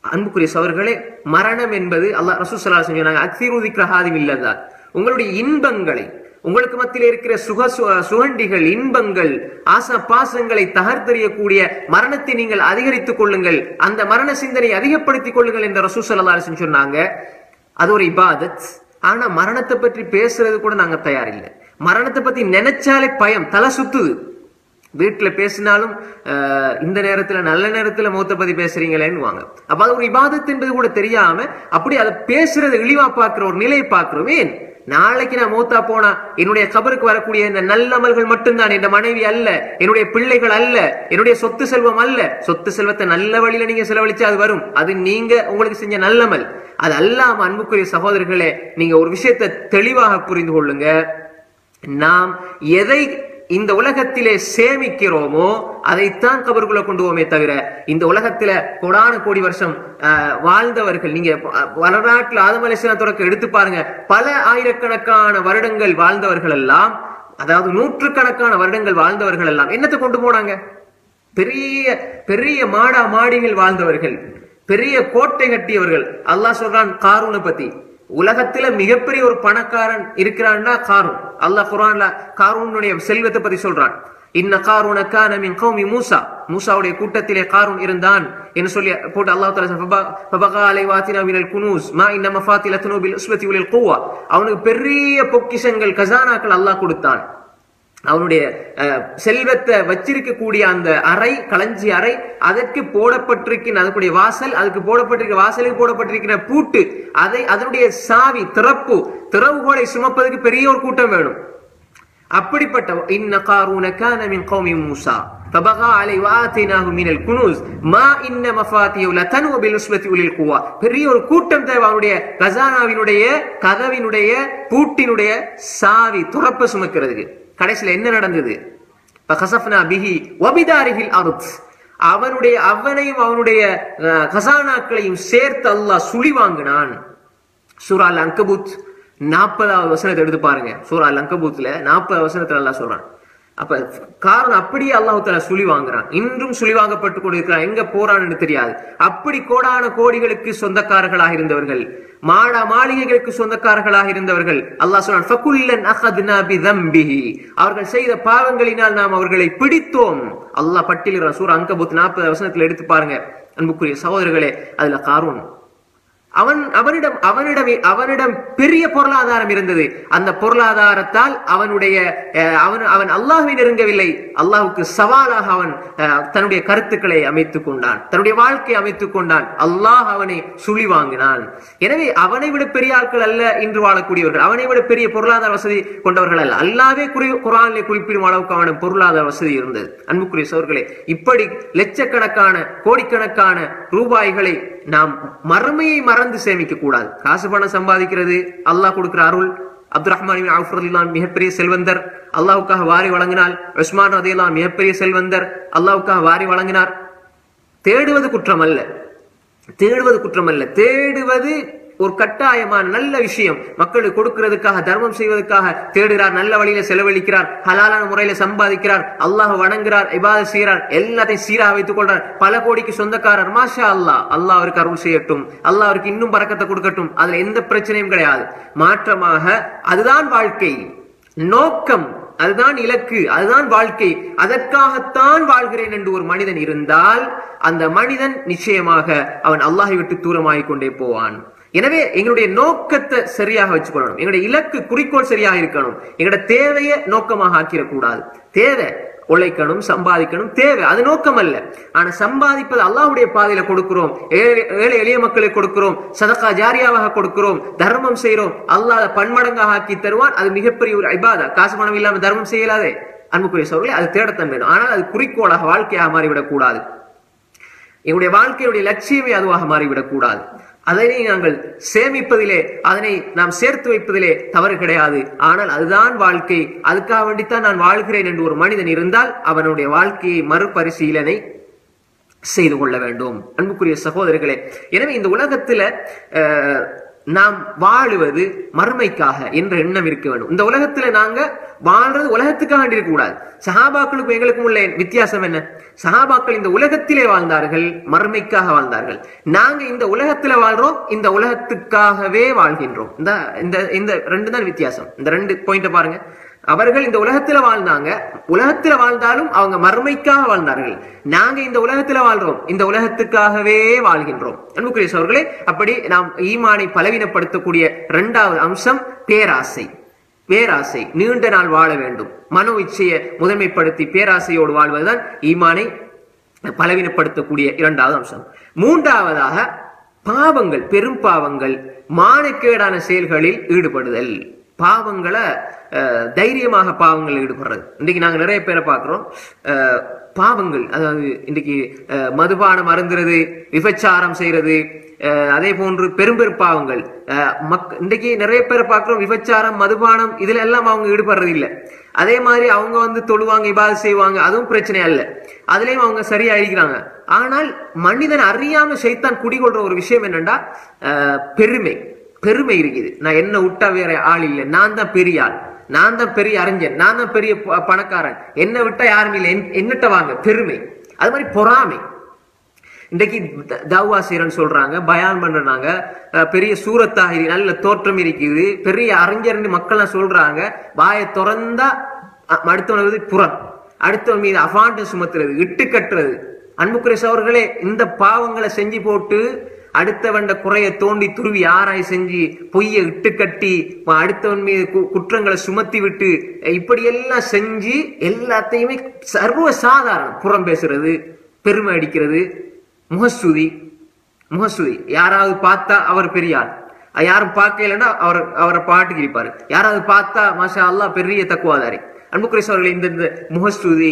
அன்புக்குரிய சவர்களே மரணம் என்பது அல்லாஹ் ரசூல் ஸல்லல்லாஹு அலைஹி வஸல்லம் சொன்னாங்க அக்ஸிரு திக்ரஹாதிம் இல்லதா உங்களுடைய இன்பங்களை உங்களுக்கு மத்தியில் இருக்கிற சுக சு- சுகண்டிகள் இன்பங்கள் ஆசா பாசங்களை தகர்த்தெறியக்கூடிய மரணத்தை நீங்கள் அதிகரித்துக் கொள்ளுங்கள் அந்த மரண சிந்தனை அதிகப்படுத்திக் கொள்ளுங்கள் என்று ரசூல் ஸல்லல்லாஹு அலைஹி வஸல்லம் சொன்னாங்க அது ஒரு இபாதத் ஆனா மரணத்தை பற்றி பேசுறது கூட நாங்க தயாரில்லை மரணத்தை பத்தி நினைச்சாலே பயம் தலை சுத்துது வீட்டுல பேசினாலும் அஹ், இந்த நேரத்துல நல்ல நேரத்துல மூத்த பத்தி பேசுறீங்களேன்னு வாங்க அப்ப அது ஒரு இபாதத் என்பது கூட தெரியாம அப்படி அதை பேசுறது இழிவா பார்க்கிற ஒரு நிலையை பார்க்கிறோம் ஏன் நாளைக்கு நான் மூத்தா போனா என்னுடைய கபருக்கு வரக்கூடிய இந்த நல்லமல்கள் மட்டும்தான் என் மனைவி அல்ல என்னுடைய பிள்ளைகள் அல்ல என்னுடைய சொத்து செல்வம் அல்ல சொத்து செல்வத்தை நல்ல வழியில நீங்க செலவழிச்சா அது வரும் அது நீங்க உங்களுக்கு செஞ்ச நல்லமல் அது அல்லாம அன்புக்குரிய சகோதரர்களே நீங்க ஒரு விஷயத்தை தெளிவாக புரிந்து கொள்ளுங்க நாம் எதை இந்த உலகத்திலே சேமிக்கிறோமோ அதைத்தான் கபருக்குள்ள கொண்டு போவோமே தவிர இந்த உலகத்தில கோடான கோடி வருஷம் ஆஹ், வாழ்ந்தவர்கள் நீங்க அஹ், வரலாற்றுல ஆதம் அலிஸ்லாத்துறக்க எடுத்து பாருங்க பல ஆயிரக்கணக்கான வருடங்கள் வாழ்ந்தவர்கள் எல்லாம் அதாவது நூற்றுக்கணக்கான வருடங்கள் வாழ்ந்தவர்கள் எல்லாம் என்னத்தை கொண்டு போனாங்க பெரிய பெரிய மாடா மாடிகள் வாழ்ந்தவர்கள் பெரிய கோட்டை கட்டியவர்கள் அல்லாஹ் சொல்றான் காரூனை பத்தி உலகத்துல மிகப்பெரிய ஒரு பணக்காரன் இருக்கிறான்னா காரூன் அல்லாஹ் குர்ஆன்ல காரூனுடைய செல்வத்தை பத்தி சொல்றான் இன்ன காரூன கான மின் கௌமி மூசா மூசாவுடைய கூட்டத்திலே காரூன் இருந்தான் என்று சொல்லி போட்டு அல்லாஹ் தஆலா ஃபப- ஃபபகா அலைவாத்தினா மினல் குனூஸ் மா இன்ன மஃபாத்தில தனூபில் உஸ்வதி உலில் குவா அவனுக்கு பெரிய பொக்கிஷங்கள் கசானாக்கள் அல்லாஹ் கொடுத்தான் அவனுடைய அஹ், செல்வத்தை வச்சிருக்கக்கூடிய அந்த அறை களஞ்சி அறை அதற்கு போடப்பட்டிருக்கிற அதுக்குடைய வாசல் அதுக்கு போடப்பட்டிருக்கிற வாசலுக்கு போடப்பட்டிருக்கிற பூட்டு அதை அதனுடைய சாவி திறப்பு திறவுகோலை சுமப்பதற்கு பெரிய ஒரு கூட்டம் வேணும் அப்படிப்பட்ட இன்ன காரூன கான மின் கௌமி மூசா فبغى عليه وآتيناه من الكنوز ما إن مفاتيح لتنوء بالعصبة أولي القوى பெரிய ஒரு கூட்டம் தேவை அவனுடைய கசானாவினுடைய கதவினுடைய பூட்டினுடைய சாவி துறப்ப சுமக்கிறதுக்கு கடைசியில என்ன நடந்தது فخسفنا به وبداره الأرض அவனுடைய அவனையும் அவனுடைய அஹ், கசானாக்களையும் சேர்த்து அல்லாஹ் சுழி வாங்கினான் சூரா அல் அங்கபூத் நாற்பதாவது வசனத்தை எடுத்து பாருங்க சூரா அல் அங்கபூத்ல நாற்பது வசனத்துல அல்லாஹ் சொல்றான் அப்ப காரணம் அப்படியே அல்லாஹ் தஆலா சுழி வாங்குறான் இன்றும் சுழி வாங்கப்பட்டு கொண்டிருக்கிறான் எங்க போறான்னு தெரியாது அப்படி கோடான கோடிகளுக்கு சொந்தக்காரர்களாக இருந்தவர்கள் மாடா மாளிகைகளுக்கு சொந்தக்காரர்களாக இருந்தவர்கள் அல்லாஹ் சொல்றான் ஃபகுல்லன் அஹத்னா பிதம்பிஹி அவர்கள் செய்த பாவங்களினால் நாம் அவர்களை பிடித்தோம் அல்லாஹ் பட்டியலிடுறான் சூரா அங்கபூத் நாற்பது வசனத்துல எடுத்து பாருங்க அன்புக்குரிய சகோதரர்களே அதுல காரூன் அவன் அவனிடம் அவனிடம் அவனிடம் பெரிய பொருளாதாரம் இருந்தது அந்த பொருளாதாரத்தால் அவனுடைய அஹ், அவன் அவன் அல்லாஹ்வை நெருங்கவில்லை அல்லாஹ்வுக்கு சவாலாக அவன் அஹ், தன்னுடைய கருத்துக்களை அமைத்துக் கொண்டான் தன்னுடைய வாழ்க்கையை அமைத்துக் கொண்டான் அல்லாஹ் அவனை சுழி வாங்கினான் எனவே அவனை விட பெரிய ஆட்கள் அல்ல இன்று வாழக்கூடியவர்கள் அவனை விட பெரிய பொருளாதார வசதி கொண்டவர்கள் அல்ல அல்லாவே குறி குரானிலே குறிப்பிடும் அளவுக்கு அவனுக்கு பொருளாதார வசதி இருந்தது அன்புக்குரிய சோர்களே இப்படி லட்சக்கணக்கான கோடிக்கணக்கான ரூபாய்களை நாம் மறுமையை மறந்து சேமிக்க கூடாது காசு பணம் சம்பாதிக்கிறது அல்லாஹ் கொடுக்கிற அருள் அப்துல் ரஹ்மான் அவுஃபர்லாம் மிகப்பெரிய செல்வந்தர் அல்லாஹ்வுக்காக வாரி வழங்கினால் உஸ்மான் ரதியல்லாம் மிகப்பெரிய செல்வந்தர் அல்லாஹ்வுக்காக வாரி வழங்கினார் தேடுவது குற்றம் அல்ல தேடுவது குற்றம் அல்ல தேடுவது ஒரு கட்டாயமான நல்ல விஷயம் மக்களுக்கு கொடுக்கிறதுக்காக தர்மம் செய்வதற்காக தேடுகிறார் நல்ல வழியில செலவழிக்கிறார் ஹலாலான முறையில சம்பாதிக்கிறார் அல்லாஹ் வணங்குறார் இபாத செய்கிறார் எல்லாத்தையும் சீரா வைத்துக் கொள்றார் பல கோடிக்கு சொந்தக்காரர் மாஷா அல்லாஹ் அல்லாஹ் அவருக்கு அருள் செய்யட்டும் அல்லாஹ் அவருக்கு இன்னும் பறக்கத்தை கொடுக்கட்டும் அதுல எந்த பிரச்சனையும் கிடையாது மாற்றமாக அதுதான் வாழ்க்கை நோக்கம் அதுதான் இலக்கு அதுதான் வாழ்க்கை அதற்காகத்தான் வாழ்கிறேன் என்று ஒரு மனிதன் இருந்தால் அந்த மனிதன் நிச்சயமாக அவன் அல்லாஹை விட்டு தூரமாகிக் கொண்டே போவான் எனவே எங்களுடைய நோக்கத்தை சரியாக வச்சுக்கொள்ளணும் எங்களுடைய இலக்கு குறிக்கோள் சரியாக இருக்கணும் எங்களுடைய தேவையை நோக்கமாக ஆக்கிடக்கூடாது தேவை உழைக்கணும் சம்பாதிக்கணும் தேவை அது நோக்கம் அல்ல ஆனா சம்பாதிப்பது அல்லாஹ்வுடைய பாதையில கொடுக்கிறோம் ஏழை ஏழை எளிய மக்களுக்கு கொடுக்கிறோம் சதகா ஜாரியாவாக கொடுக்கிறோம் தர்மம் செய்கிறோம் அல்லாஹ் அதை பன்மடங்காக ஆக்கி தருவான் அது மிகப்பெரிய ஒரு ஐபாதா காசு பணம் இல்லாம தர்மம் செய்யலாதே அன்புக்குரிய சோழர்களே அது தேடத்தான் வேணும் ஆனால் அது குறிக்கோளாக வாழ்க்கையாக மாறிவிடக் கூடாது எங்களுடைய வாழ்க்கையுடைய லட்சியமே அதுவாக மாறிவிடக் கூடாது அதனை நாங்கள் சேமிப்பதிலே அதனை நாம் சேர்த்து வைப்பதிலே தவறு கிடையாது ஆனால் அதுதான் வாழ்க்கை அதுக்காக வேண்டித்தான் நான் வாழ்கிறேன் என்று ஒரு மனிதன் இருந்தால் அவனுடைய வாழ்க்கையை மறுபரிசீலனை செய்து கொள்ள வேண்டும் அன்புக்குரிய சகோதரர்களே எனவே இந்த உலகத்துல அஹ், நாம் வாழுவது மறுமைக்காக என்ற எண்ணம் இருக்க வேண்டும் இந்த உலகத்துல நாங்க வாழ்றது உலகத்துக்காக வேண்டி இருக்கக்கூடாது சஹாபாக்களுக்கும் எங்களுக்கும் உள்ள வித்தியாசம் என்ன சஹாபாக்கள் இந்த உலகத்திலே வாழ்ந்தார்கள் மறுமைக்காக வாழ்ந்தார்கள் நாங்க இந்த உலகத்துல வாழ்றோம் இந்த உலகத்துக்காகவே வாழ்கின்றோம் இந்த இந்த இந்த ரெண்டு தான் வித்தியாசம் இந்த ரெண்டு பாயிண்ட பாருங்க அவர்கள் இந்த உலகத்துல வாழ்ந்தாங்க உலகத்துல வாழ்ந்தாலும் அவங்க மறுமைக்காக வாழ்ந்தார்கள் நாங்க இந்த உலகத்துல வாழ்றோம் இந்த உலகத்துக்காகவே வாழ்கின்றோம் அன்புக்குரிய அவர்களே அப்படி நாம் ஈமானை பலவீனப்படுத்தக்கூடிய இரண்டாவது அம்சம் பேராசை பேராசை நீண்ட நாள் வாழ வேண்டும் மனோ இச்சையை முதன்மைப்படுத்தி பேராசையோடு வாழ்வதுதான் ஈமானை பலவீனப்படுத்தக்கூடிய இரண்டாவது அம்சம் மூன்றாவதாக பாவங்கள் பெரும் பாவங்கள் மானக்கேடான செயல்களில் ஈடுபடுதல் பாவங்களை அஹ், தைரியமாக பாவங்களில் ஈடுபடுறது இன்னைக்கு நாங்க நிறைய பேரை பார்க்கிறோம் அஹ், பாவங்கள் அதாவது இன்னைக்கு அஹ், மதுபானம் அருந்துறது விபச்சாரம் செய்யறது அஹ், அதே போன்று பெரும் பெரும் பாவங்கள் அஹ், மக் இன்றைக்கு நிறைய பேரை பார்க்கிறோம் விபச்சாரம் மதுபானம் இதுல எல்லாம் அவங்க ஈடுபடுறது இல்ல அதே மாதிரி அவங்க வந்து தொழுவாங்க இபாது செய்வாங்க அதுவும் பிரச்சனை அல்ல அதுலயும் அவங்க சரியா இருக்கிறாங்க ஆனால் மனிதன் அறியாம சைத்தான் குடிகொள்ற ஒரு விஷயம் என்னன்னா அஹ், பெருமை பெருமை இருக்குது நான் என்ன விட்டா வேற ஆள் இல்லை நான் தான் பெரிய ஆள் நான் தான் பெரிய அறிஞன் நான் தான் பெரிய ப- பணக்காரன் என்ன விட்டா யாரும் இல்லை என்- என்னட்ட வாங்க பெருமை அது மாதிரி பொறாமை இன்றைக்கு த- தௌவா செய்யறன்னு சொல்றாங்க பயான் பண்றாங்க அஹ் பெரிய சூரத்தாகிரி நல்ல தோற்றம் இருக்குது பெரிய அறிஞர்னு மக்கள்லாம் சொல்றாங்க வாயை திறந்தா அ- அடுத்தவன் வந்து புறம் அடுத்தவன் மீது அபாண்டம் சுமத்துறது இட்டு கட்டுறது அன்புக்குரிய சவர்களே இந்த பாவங்களை செஞ்சு போட்டு அடுத்தவண்ட குறைய தோண்டி துருவி ஆராய் செஞ்சு பொய்யை இட்டு கட்டி ம- அடுத்தவன் மீது கு- குற்றங்களை சுமத்தி விட்டு இப்படியெல்லாம் செஞ்சு எல்லாத்தையுமே சர்வ சாதாரணம் புறம் பேசுறது பெருமை அடிக்கிறது முகஸ்துதி முகஸ்துதி யாராவது பார்த்தா அவர் பெரிய ஆள் அஹ் யாரும் பார்க்கலன்னா அவர் அவரை பாட்டுக்கு இருப்பாரு யாராவது பார்த்தா மாஷா அல்லாஹ் பெரிய தக்குவாதாரி அன்புக்குரிய அவர்கள் இந்த இந்த முகஸ்துதி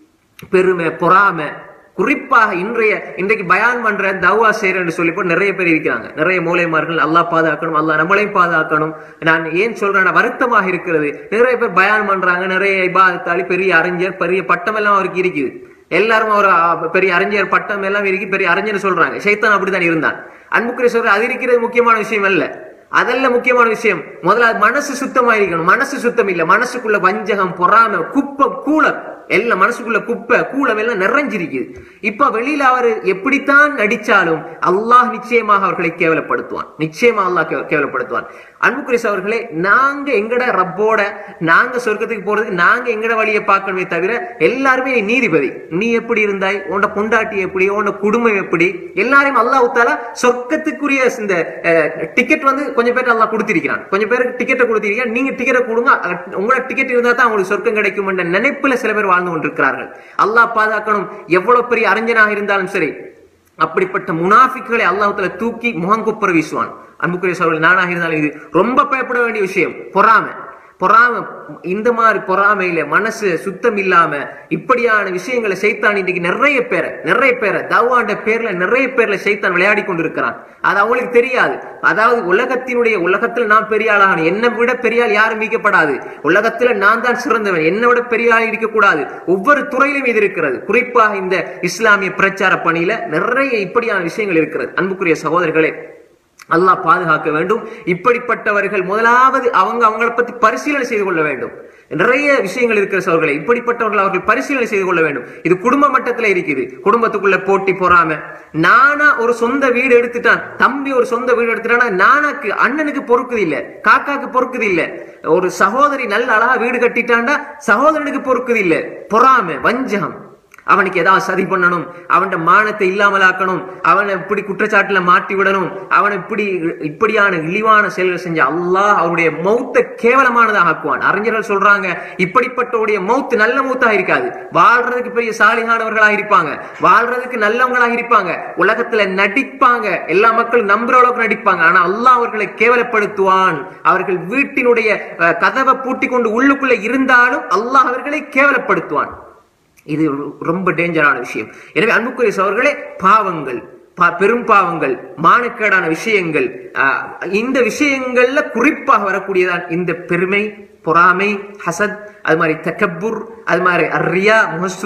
பெருமை பொறாமை குறிப்பாக இன்றைய இன்றைக்கு பயான் பண்ற தவா செய்யறேன்னு சொல்லி போட்டு நிறைய பேர் இருக்கிறாங்க நிறைய மூலைமார்கள் அல்லாஹ் பாதுகாக்கணும் அல்லாஹ் நம்மளையும் பாதுகாக்கணும் நான் ஏன் சொல்றேன் வருத்தமாக இருக்கிறது நிறைய பேர் பயான் பண்றாங்க நிறைய இபாதத்தாளி பெரிய அறிஞர் பெரிய பட்டம் எல்லாம் அவருக்கு இருக்குது எல்லாரும் அவர் அஹ், பெரிய அறிஞர் பட்டம் எல்லாம் இருக்கு பெரிய அறிஞர் சொல்றாங்க சைத்தான் அப்படித்தான் இருந்தான் அன்புக்குரிய சொல்ற அது இருக்கிறது முக்கியமான விஷயம் அல்ல அதெல்லாம் முக்கியமான விஷயம் முதல்ல அது மனசு சுத்தமா இருக்கணும் மனசு சுத்தம் இல்ல மனசுக்குள்ள வஞ்சகம் பொறாமை குப்பை கூலம் எல்லாம் மனசுக்குள்ள குப்பை கூலம் எல்லாம் நிறைஞ்சிருக்குது இப்ப வெளியில அவர் எப்படித்தான் நடிச்சாலும் அல்லாஹ் நிச்சயமாக அவர்களை கேவலப்படுத்துவான் நிச்சயமா அல்லாஹ் கே- கேவலப்படுத்துவான் அன்புக்குரிஸ் அவர்களே நாங்க எங்கட ரப்போட நாங்க சொர்க்கத்துக்கு போறதுக்கு நாங்க எங்கட வழியை பார்க்கணுமே தவிர எல்லாருமே நீதிபதி நீ எப்படி இருந்தாய் உன்னோட பொண்டாட்டி எப்படி உன்னோட குடும்பம் எப்படி எல்லாரையும் அல்லாஹ் உத்தாலா சொர்க்கத்துக்குரிய இந்த டிக்கெட் வந்து கொஞ்சம் பேர் அல்லாஹ் கொடுத்திருக்கிறான் கொஞ்சம் பேருக்கு டிக்கெட்டை கொடுத்திருக்கான் நீங்க டிக்கெட்டை கொடுங்க அஹ், உங்களோட டிக்கெட் இருந்தா தான் உங்களுக்கு சொர்க்கம் கிடைக்கும் என்ற நினைப்புல சில பேர் வாழ்ந்து கொண்டிருக்கிறார்கள் அல்லாஹ் பாதுகாக்கணும் எவ்வளவு பெரிய அறிஞனாக இருந்தாலும் சரி அப்படிப்பட்ட முனாஃபிக்களை அல்லாஹ்வுத்தாலா தூக்கி முகங்குப்புற வீசுவான் அன்புக்குரிய சோழர்கள் நானாக இருந்தாலும் இது ரொம்ப பயப்பட வேண்டிய விஷயம் பொறாமை பொறாமை இந்த மாதிரி பொறாமையில மனசு சுத்தம் இல்லாம இப்படியான விஷயங்களை சைத்தான் இன்னைக்கு நிறைய பேரை நிறைய பேரை தவாண்ட பேர்ல நிறைய பேர்ல சைத்தான் விளையாடி கொண்டிருக்கிறான் அது அவங்களுக்கு தெரியாது அதாவது உலகத்தினுடைய உலகத்துல நான் பெரிய ஆளாகணும் என்னை விட பெரிய ஆள் யாரும் மீட்கப்படாது உலகத்துல நான் தான் சிறந்தவன் என்னை விட பெரிய ஆள் இருக்கக்கூடாது ஒவ்வொரு துறையிலும் இது இருக்கிறது குறிப்பாக இந்த இஸ்லாமிய பிரச்சார பணியில நிறைய இப்படியான விஷயங்கள் இருக்கிறது அன்புக்குரிய சகோதரர்களே அல்லாஹ் பாதுகாக்க வேண்டும் இப்படிப்பட்டவர்கள் முதலாவது அவங்க அவங்கள பத்தி பரிசீலனை செய்து கொள்ள வேண்டும் நிறைய விஷயங்கள் இருக்கிற சோர்களே இப்படிப்பட்டவர்கள் அவர்கள் பரிசீலனை செய்து கொள்ள வேண்டும் இது குடும்ப மட்டத்துல இருக்குது குடும்பத்துக்குள்ள போட்டி பொறாம நானா ஒரு சொந்த வீடு எடுத்துட்டான் தம்பி ஒரு சொந்த வீடு எடுத்துட்டானா நானாக்கு அண்ணனுக்கு பொறுக்குது இல்ல காக்காக்கு பொறுக்குது இல்ல ஒரு சகோதரி நல்ல அழகா வீடு கட்டிட்டாண்டா சகோதரனுக்கு பொறுக்குது இல்ல பொறாமை வஞ்சகம் அவனுக்கு ஏதாவது சதி பண்ணணும் அவன் மானத்தை இல்லாமலாக்கணும் அவனை இப்படி குற்றச்சாட்டுல மாட்டி விடணும் அவனை இப்படி இப்படியான இழிவான செயல்கள் செஞ்ச அல்லாஹ் அவருடைய மௌத்தை கேவலமானதாக ஆக்குவான் அறிஞர்கள் சொல்றாங்க இப்படிப்பட்டவருடைய மௌத்து நல்ல மௌத்தாக இருக்காது வாழ்றதுக்கு பெரிய சாலிகானவர்களாக இருப்பாங்க வாழ்றதுக்கு நல்லவங்களாக இருப்பாங்க உலகத்துல நடிப்பாங்க எல்லா மக்களும் நம்புற அளவுக்கு நடிப்பாங்க ஆனா அல்லாஹ் அவர்களை கேவலப்படுத்துவான் அவர்கள் வீட்டினுடைய அஹ், கதவை பூட்டி கொண்டு உள்ளுக்குள்ள இருந்தாலும் அல்லாஹ் அவர்களை கேவலப்படுத்துவான் இது ரொ- ரொம்ப டேஞ்சரான விஷயம் எனவே அன்புக்குரிய சோர்களே பாவங்கள் பா- பெரும் பாவங்கள் மானக்கேடான விஷயங்கள் ஆஹ், இந்த விஷயங்கள்ல குறிப்பாக வரக்கூடியதான் இந்த பெருமை பொறாமை ஹசத் அது மாதிரி தக்கப்புர் அது மாதிரி அர்ரியா முகஸ்துதி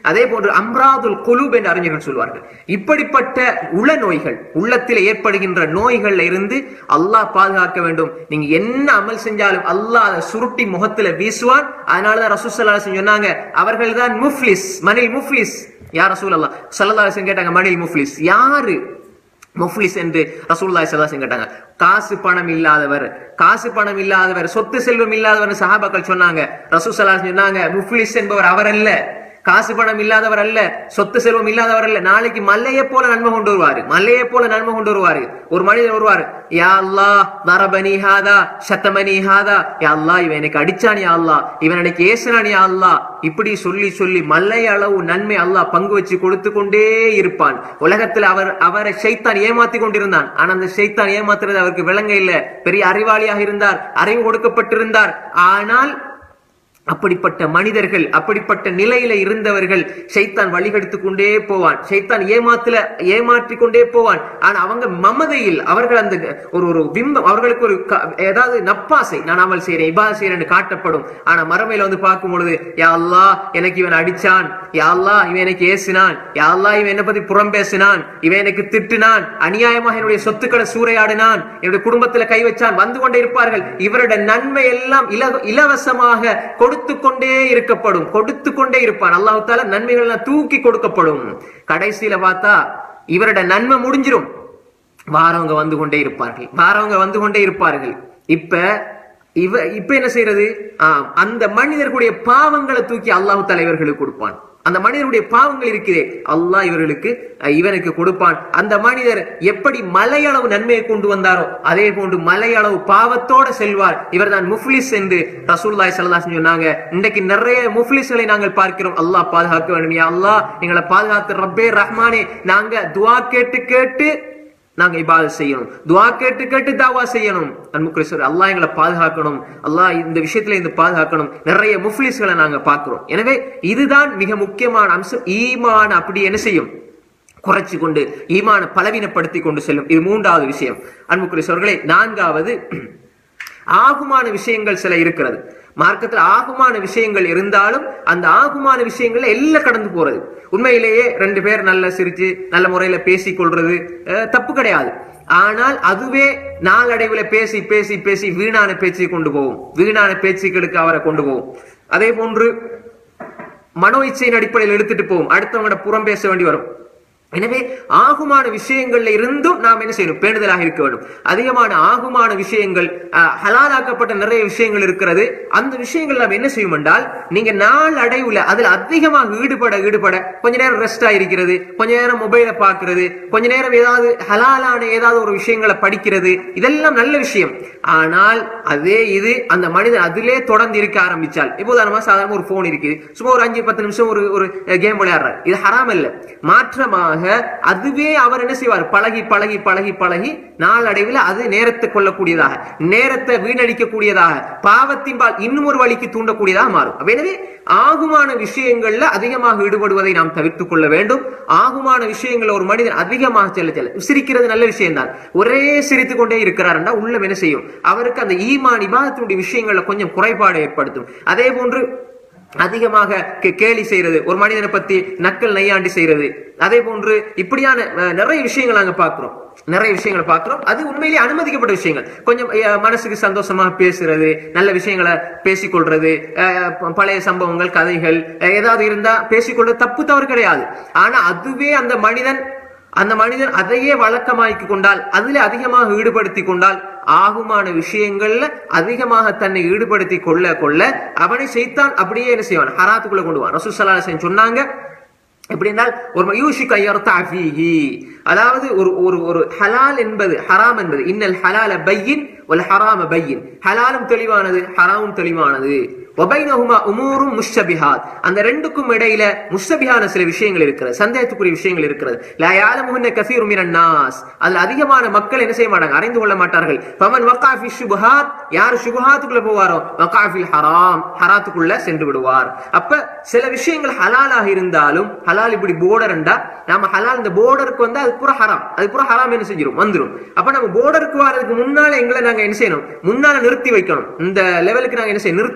அதே போன்று அம்ராதுல் குலூப் என்று அறிஞர்கள் சொல்வார்கள் இப்படிப்பட்ட உள நோய்கள் உள்ளத்தில் ஏற்படுகின்ற நோய்கள்ல இருந்து அல்லாஹ் பாதுகாக்க வேண்டும் நீங்க என்ன அமல் செஞ்சாலும் அல்லாஹ் அதை சுருட்டி முகத்துல வீசுவான் அதனாலதான் ரசூசல்லா சொன்னாங்க அவர்கள் தான் முஃப்லிஸ் மனில் முஃப்லிஸ் யார் ரசூல் அல்லா சல்லா கேட்டாங்க மனில் முஃப்லிஸ் யாரு முஃப்லிஸ் என்று ரசூலுல்லாஹி ஸல்லல்லாஹு அலைஹி கேட்டாங்க காசு பணம் இல்லாதவர் காசு பணம் இல்லாதவர் சொத்து செல்வம் இல்லாதவர் சஹாபாக்கள் சொன்னாங்க ரசூல் ஸல்லல்லாஹு அலைஹி சொன்னாங்க முஃப்லிஸ் என்பவர் அவர் அல்ல காசு பணம் இல்லாதவர் அல்ல சொத்து செல்வம் இல்லாதவர் அல்ல நாளைக்கு மல்லையை போல நன்மை கொண்டு வருவாரு மல்லையை போல நன்மை கொண்டு வருவாரு ஒரு மனிதர் வருவாரு யா அல்லாஹ் தரபனி ஹாதா சத்தமனி ஹாதா யா அல்லாஹ் இவன் எனக்கு அடிச்சான் யா அல்லாஹ் இவன் எனக்கு ஏசுனான் யா அல்லாஹ் இப்படி சொல்லி சொல்லி மல்லை அளவு நன்மை அல்லாஹ் பங்கு வச்சு கொடுத்து கொண்டே இருப்பான் உலகத்தில் அவர் அவரை ஷைத்தான் ஏமாத்தி கொண்டிருந்தான் ஆனா அந்த ஷைத்தான் ஏமாத்துறது அவருக்கு விளங்க இல்ல பெரிய அறிவாளியாக இருந்தார் அறிவு கொடுக்கப்பட்டிருந்தார் ஆனால் அப்படிப்பட்ட மனிதர்கள் அப்படிப்பட்ட நிலையில இருந்தவர்கள் ஷைத்தான் வழிகெடுத்து கொண்டே போவான் ஷைத்தான் ஏமாத்துல ஏமாற்றி கொண்டே போவான் ஆனா அவங்க மமதையில் அவர்கள் அந்த ஒரு ஒரு பிம்பம் அவர்களுக்கு ஒரு க- ஏதாவது நப்பாசை நான் அமல் செய்யறேன் இபா செய்யறேன்னு காட்டப்படும் ஆனா மறுமையில வந்து பார்க்கும் பொழுது யா அல்லாஹ் எனக்கு இவன் அடிச்சான் யா அல்லாஹ் இவன் எனக்கு ஏசினான் யா அல்லாஹ் இவன் என்ன பத்தி புறம் பேசினான் இவன் எனக்கு திட்டினான் அநியாயமாக என்னுடைய சொத்துக்களை சூறையாடினான் என்னுடைய குடும்பத்துல கை வச்சான் வந்து கொண்டே இருப்பார்கள் இவருடைய நன்மை எல்லாம் இல- இலவசமாக கொடுத்து கொண்டே இருக்கப்படும் கொடுத்து கொண்டே இருப்பான் அல்லாஹ் தால நன்மைகள் எல்லாம் தூக்கி கொடுக்கப்படும் கடைசியில பார்த்தா இவருடைய நன்மை முடிஞ்சிரும் வாரவங்க வந்து கொண்டே இருப்பார்கள் வாரவங்க வந்து கொண்டே இருப்பார்கள் இப்ப இவ இப்ப என்ன செய்யறது ஆம், அந்த மனிதர்களுடைய பாவங்களை தூக்கி அல்லாஹ் தலைவர்களுக்கு கொடுப்பான் அந்த மனிதருடைய பாவங்கள் இருக்கிறே அல்லாஹ் இவர்களுக்கு அஹ், இவனுக்கு கொடுப்பான் அந்த மனிதர் எப்படி மலையளவு நன்மையை கொண்டு வந்தாரோ அதே போன்று மலையளவு பாவத்தோட செல்வார் இவர்தான் முஃப்லிஸ் என்று ரசூலுல்லாஹி ஸல்லல்லாஹு அலைஹி சொன்னாங்க இன்றைக்கு நிறைய முஃப்லிஸ்களை நாங்கள் பார்க்கிறோம் அல்லாஹ் பாதுகாக்க வேண்டும் யா அல்லாஹ் எங்களை பாதுகாத்து ரப்பே ரஹ்மானே நாங்க துஆ கேட்டு கேட்டு நாங்க இபாதத் செய்யணும் துஆ கேட்டு கேட்டு தாவா செய்யணும் அன்புக்குரிய அல்லாஹ் எங்களை பாதுகாக்கணும் அல்லாஹ் இந்த விஷயத்துல இருந்து பாதுகாக்கணும் நிறைய முஃப்லிஸ்களை நாங்க பார்க்கிறோம் எனவே இதுதான் மிக முக்கியமான அம்சம் ஈமான் அப்படி என்ன செய்யும் குறைச்சு கொண்டு ஈமான பலவீனப்படுத்தி கொண்டு செல்லும் இது மூன்றாவது விஷயம் அன்புக்குரிய சோர்களே நான்காவது ஆகுமான விஷயங்கள் சில இருக்கிறது மார்க்கத்தில் ஆகுமான விஷயங்கள் இருந்தாலும் அந்த ஆகுமான விஷயங்கள்ல எல்லாம் கடந்து போறது உண்மையிலேயே ரெண்டு பேர் நல்ல சிரிச்சு நல்ல முறையில பேசிக் கொள்றது அஹ், தப்பு கிடையாது ஆனால் அதுவே நாளடைவுல பேசி பேசி பேசி வீணான பேச்சை கொண்டு போகும் வீணான பேச்சுக்களுக்கு அவரை கொண்டு போகும் அதே போன்று மனோ இச்சையின் அடிப்படையில் எடுத்துட்டு போகும் அடுத்தவங்களோட புறம் பேச வேண்டி வரும் எனவே ஆகுமான விஷயங்கள்ல இருந்தும் நாம் என்ன செய்யணும் பேணுதலாக இருக்க வேண்டும் அதிகமான ஆகுமான விஷயங்கள் அஹ், ஹலாலாக்கப்பட்ட நிறைய விஷயங்கள் இருக்கிறது அந்த விஷயங்கள் நாம் என்ன செய்யும் என்றால் நீங்க நாள் அடைவுல அதுல அதிகமாக ஈடுபட ஈடுபட கொஞ்ச நேரம் ரெஸ்ட் ஆயிருக்கிறது கொஞ்ச நேரம் மொபைலை பார்க்கிறது கொஞ்ச நேரம் ஏதாவது ஹலாலான ஏதாவது ஒரு விஷயங்களை படிக்கிறது இதெல்லாம் நல்ல விஷயம் ஆனால் அதே இது அந்த மனிதன் அதிலே தொடர்ந்து இருக்க ஆரம்பிச்சால் இப்போ உதாரணமா சாதாரண ஒரு போன் இருக்குது சும்மா ஒரு அஞ்சு பத்து நிமிஷம் ஒரு ஒரு கேம் விளையாடுறாரு இது ஹராம் இல்ல மாற்றமாக அதுவே அவர் என்ன செய்வார் பழகி பழகி பழகி பழகி நாளடைவில் அது நேரத்தை கொள்ளக்கூடியதாக நேரத்தை வீணடிக்கக்கூடியதாக பாவத்தின்பால் இன்னும் ஒரு வழிக்கு தூண்டக்கூடியதாக மாறும் அப்ப எனவே ஆகுமான விஷயங்கள்ல அதிகமாக ஈடுபடுவதை நாம் தவிர்த்துக் கொள்ள வேண்டும் ஆகுமான விஷயங்கள்ல ஒரு மனிதன் அதிகமாக செல்ல செல்ல சிரிக்கிறது நல்ல விஷயம்தான் ஒரே சிரித்து கொண்டே இருக்கிறாருன்னா உள்ளம் என்ன செய்யும் அவருக்கு அந்த ஈமான் இபாதத்தினுடைய விஷயங்கள்ல கொஞ்சம் குறைபாடு ஏற்படுத்தும் அதே போன்று அதிகமாக கே- கேலி செய்யறது ஒரு மனிதனை பத்தி நக்கல் நையாண்டி செய்யறது அதே போன்று இப்படியான அஹ், நிறைய விஷயங்கள் நாங்க பார்க்கிறோம் நிறைய விஷயங்களை பார்க்கிறோம் அது உண்மையிலேயே அனுமதிக்கப்பட்ட விஷயங்கள் கொஞ்சம் அஹ், மனசுக்கு சந்தோஷமா பேசுறது நல்ல விஷயங்களை பேசிக்கொள்றது அஹ், ப- பழைய சம்பவங்கள் கதைகள் அஹ், ஏதாவது இருந்தா பேசிக்கொள்றது தப்பு தவறு கிடையாது ஆனா அதுவே அந்த மனிதன் அந்த மனிதன் அதையே வழக்கமாக்கி கொண்டால் அதுல அதிகமாக ஈடுபடுத்தி கொண்டால் ஆகுமான விஷயங்கள்ல அதிகமாக தன்னை ஈடுபடுத்தி கொள்ள கொள்ள அவனை செய்தான் அப்படியே என்ன செய்வான் ஹராத்துக்குள்ள கொண்டு வான் ரசூசல்லா சொன்னாங்க எப்படி என்றால் ஒரு யூஷிக் ஐயர்த்தா ஃபீஹி அதாவது ஒரு ஒரு ஒரு ஹலால் என்பது ஹராம் என்பது இன்னல் ஹலால பையின் வல் ஹராம பையின் ஹலாலும் தெளிவானது ஹராமும் தெளிவானது வபைனஹுமா உமூரும் முஷ்ஷபிஹாத் அந்த ரெண்டுக்கும் இடையில முஷ்ஷபிஹான சில விஷயங்கள் இருக்கிறது சந்தேகத்துக்குரிய விஷயங்கள் இருக்கிறது லா யாலமுஹுன்ன கஸீரு மினன் நாஸ் அதுல அதிகமான மக்கள் என்ன செய்ய மாட்டாங்க அறிந்து கொள்ள மாட்டார்கள் ஃபமன் வகா ஃபி ஷுபஹாத் யார் ஷுபஹாத்துக்குள்ள போவாரோ வகா ஃபில் ஹராம் ஹராத்துக்குள்ள சென்று விடுவார் அப்ப சில விஷயங்கள் ஹலாலாக இருந்தாலும் ஹலால் இப்படி போர்டர்ண்டா நாம ஹலால் இந்த போர்டருக்கு வந்து அது பூரா ஹராம் அது பூரா ஹராம் என்ன செஞ்சிரும் வந்துரும் அப்ப நம்ம போர்டருக்கு வர்றதுக்கு முன்னால எங்களை நாங்க என்ன செய்யணும் முன்னால நிறுத்தி வைக்கணும் இந்த லெவலுக்கு நாங்க என்ன செய்யணும் நிறுத்தி வைக்க வேண்டும்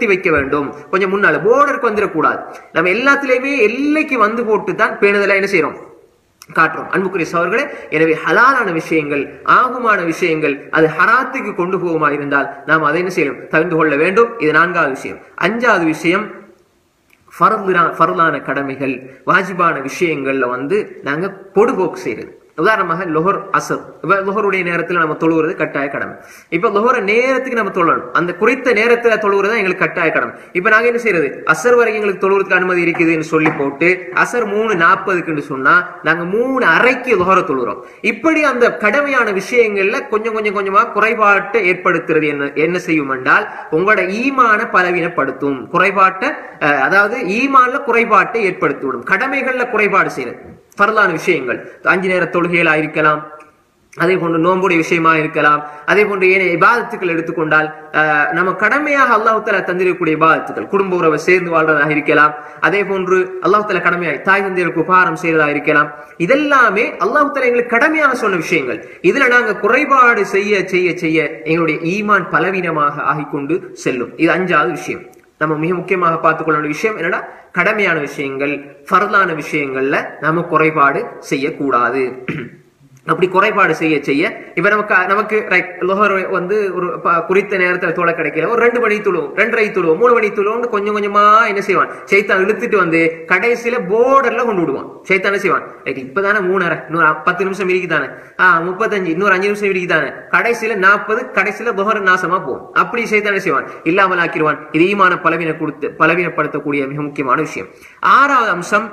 வேண்டும் கொஞ்சம் முன்னால போர்டருக்கு வந்துடக்கூடாது நம்ம எல்லாத்துலயுமே எல்லைக்கு வந்து போட்டு தான் பேணுதலா என்ன செய்யறோம் காட்டுறோம் அன்புக்குரிய சவர்களே எனவே ஹலாலான விஷயங்கள் ஆகுமான விஷயங்கள் அது ஹராத்துக்கு கொண்டு போகுமா இருந்தால் நாம் அதை என்ன செய்யணும் தகுந்து கொள்ள வேண்டும் இது நான்காவது விஷயம் அஞ்சாவது விஷயம் ஃபர்துனா- ஃபர்லான கடமைகள் வாஜிபான விஷயங்கள்ல வந்து நாங்க பொடுபோக்கு செய்யறது உதாரணமாக லொஹர் அசர் இப்ப லொஹருடைய நேரத்துல நம்ம தொழுகிறது கட்டாய கடமை இப்ப லொஹர நேரத்துக்கு நம்ம தொழணும் அந்த குறித்த நேரத்துல தொழுகிறது தான் எங்களுக்கு கட்டாய கடமை இப்ப நாங்க என்ன செய்யறது அசர் வரைக்கும் எங்களுக்கு தொழுகிறதுக்கு அனுமதி இருக்குதுன்னு சொல்லி போட்டு அசர் மூணு நாற்பதுக்குன்னு சொன்னா நாங்க மூணு அரைக்கு லொஹர தொழுகிறோம் இப்படி அந்த கடமையான விஷயங்கள்ல கொஞ்சம் கொஞ்சம் கொஞ்சமா குறைபாட்டை ஏற்படுத்துறது என்ன என்ன செய்யும் என்றால் உங்களோட ஈமான பலவீனப்படுத்தும் குறைபாட்டை அஹ், அதாவது ஈமான்ல குறைபாட்டை ஏற்படுத்திவிடும் கடமைகள்ல குறைபாடு செய்யறது பரலான விஷயங்கள் அஞ்சு நேர தொழுகைகளா இருக்கலாம் அதே போன்று நோம்புடைய விஷயமா இருக்கலாம் அதே போன்று ஏனைய இபாதத்துக்கள் எடுத்துக்கொண்டால் அஹ், நம்ம கடமையாக அல்லாஹ் தலா தந்திருக்கக்கூடிய இபாதத்துக்கள் குடும்ப உறவை சேர்ந்து வாழ்றதாக இருக்கலாம் அதே போன்று அல்லாஹ் தலா கடமையாய் தாய் தந்தையருக்கு உபகாரம் செய்யறதா இருக்கலாம் இதெல்லாமே அல்லாஹ் தலா எங்களுக்கு கடமையாக சொன்ன விஷயங்கள் இதுல நாங்க குறைபாடு செய்ய செய்ய செய்ய எங்களுடைய ஈமான் பலவீனமாக ஆகிக்கொண்டு செல்லும் இது அஞ்சாவது விஷயம் நம்ம மிக முக்கியமாக பார்த்துக்கொள்ள வேண்டிய விஷயம் என்னன்னா கடமையான விஷயங்கள் ஃபர்லான விஷயங்கள்ல நாம குறைபாடு செய்யக்கூடாது அப்படி குறைபாடு செய்ய செய்ய இப்ப நமக்கு நமக்கு ரைட் லோஹர் வந்து ஒரு ப- குறித்த நேரத்துல தொலை கிடைக்கல ஒரு ரெண்டு மணி துளுவும் ரெண்டரை துளுவும் மூணு மணி துளுவும் கொஞ்சம் கொஞ்சமா என்ன செய்வான் சைத்தான் இழுத்துட்டு வந்து கடைசியில போர்டர்ல கொண்டு விடுவான் சைத்தான் என்ன செய்வான் ரைட் இப்பதானே மூணரை இன்னொரு பத்து நிமிஷம் இருக்குதானே ஆஹ் முப்பத்தஞ்சு இன்னொரு அஞ்சு நிமிஷம் இருக்குதானே கடைசியில நாற்பது கடைசியில துஹர் நாசமா போகும் அப்படி சைத்தான் என்ன செய்வான் இல்லாமல் ஆக்கிடுவான் இது ஈமான பலவீன கொடுத்து பலவீனப்படுத்தக்கூடிய மிக முக்கியமான விஷயம் ஆறாவது அம்சம்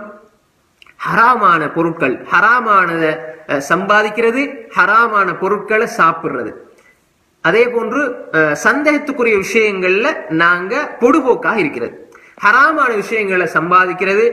ஹராமான பொருட்கள் ஹராமானத அஹ், சம்பாதிக்கிறது ஹராமான பொருட்களை சாப்பிடுறது அதே போன்று அஹ், சந்தேகத்துக்குரிய விஷயங்கள்ல நாங்க பொடுபோக்காக இருக்கிறது ஹராமான விஷயங்களை சம்பாதிக்கிறது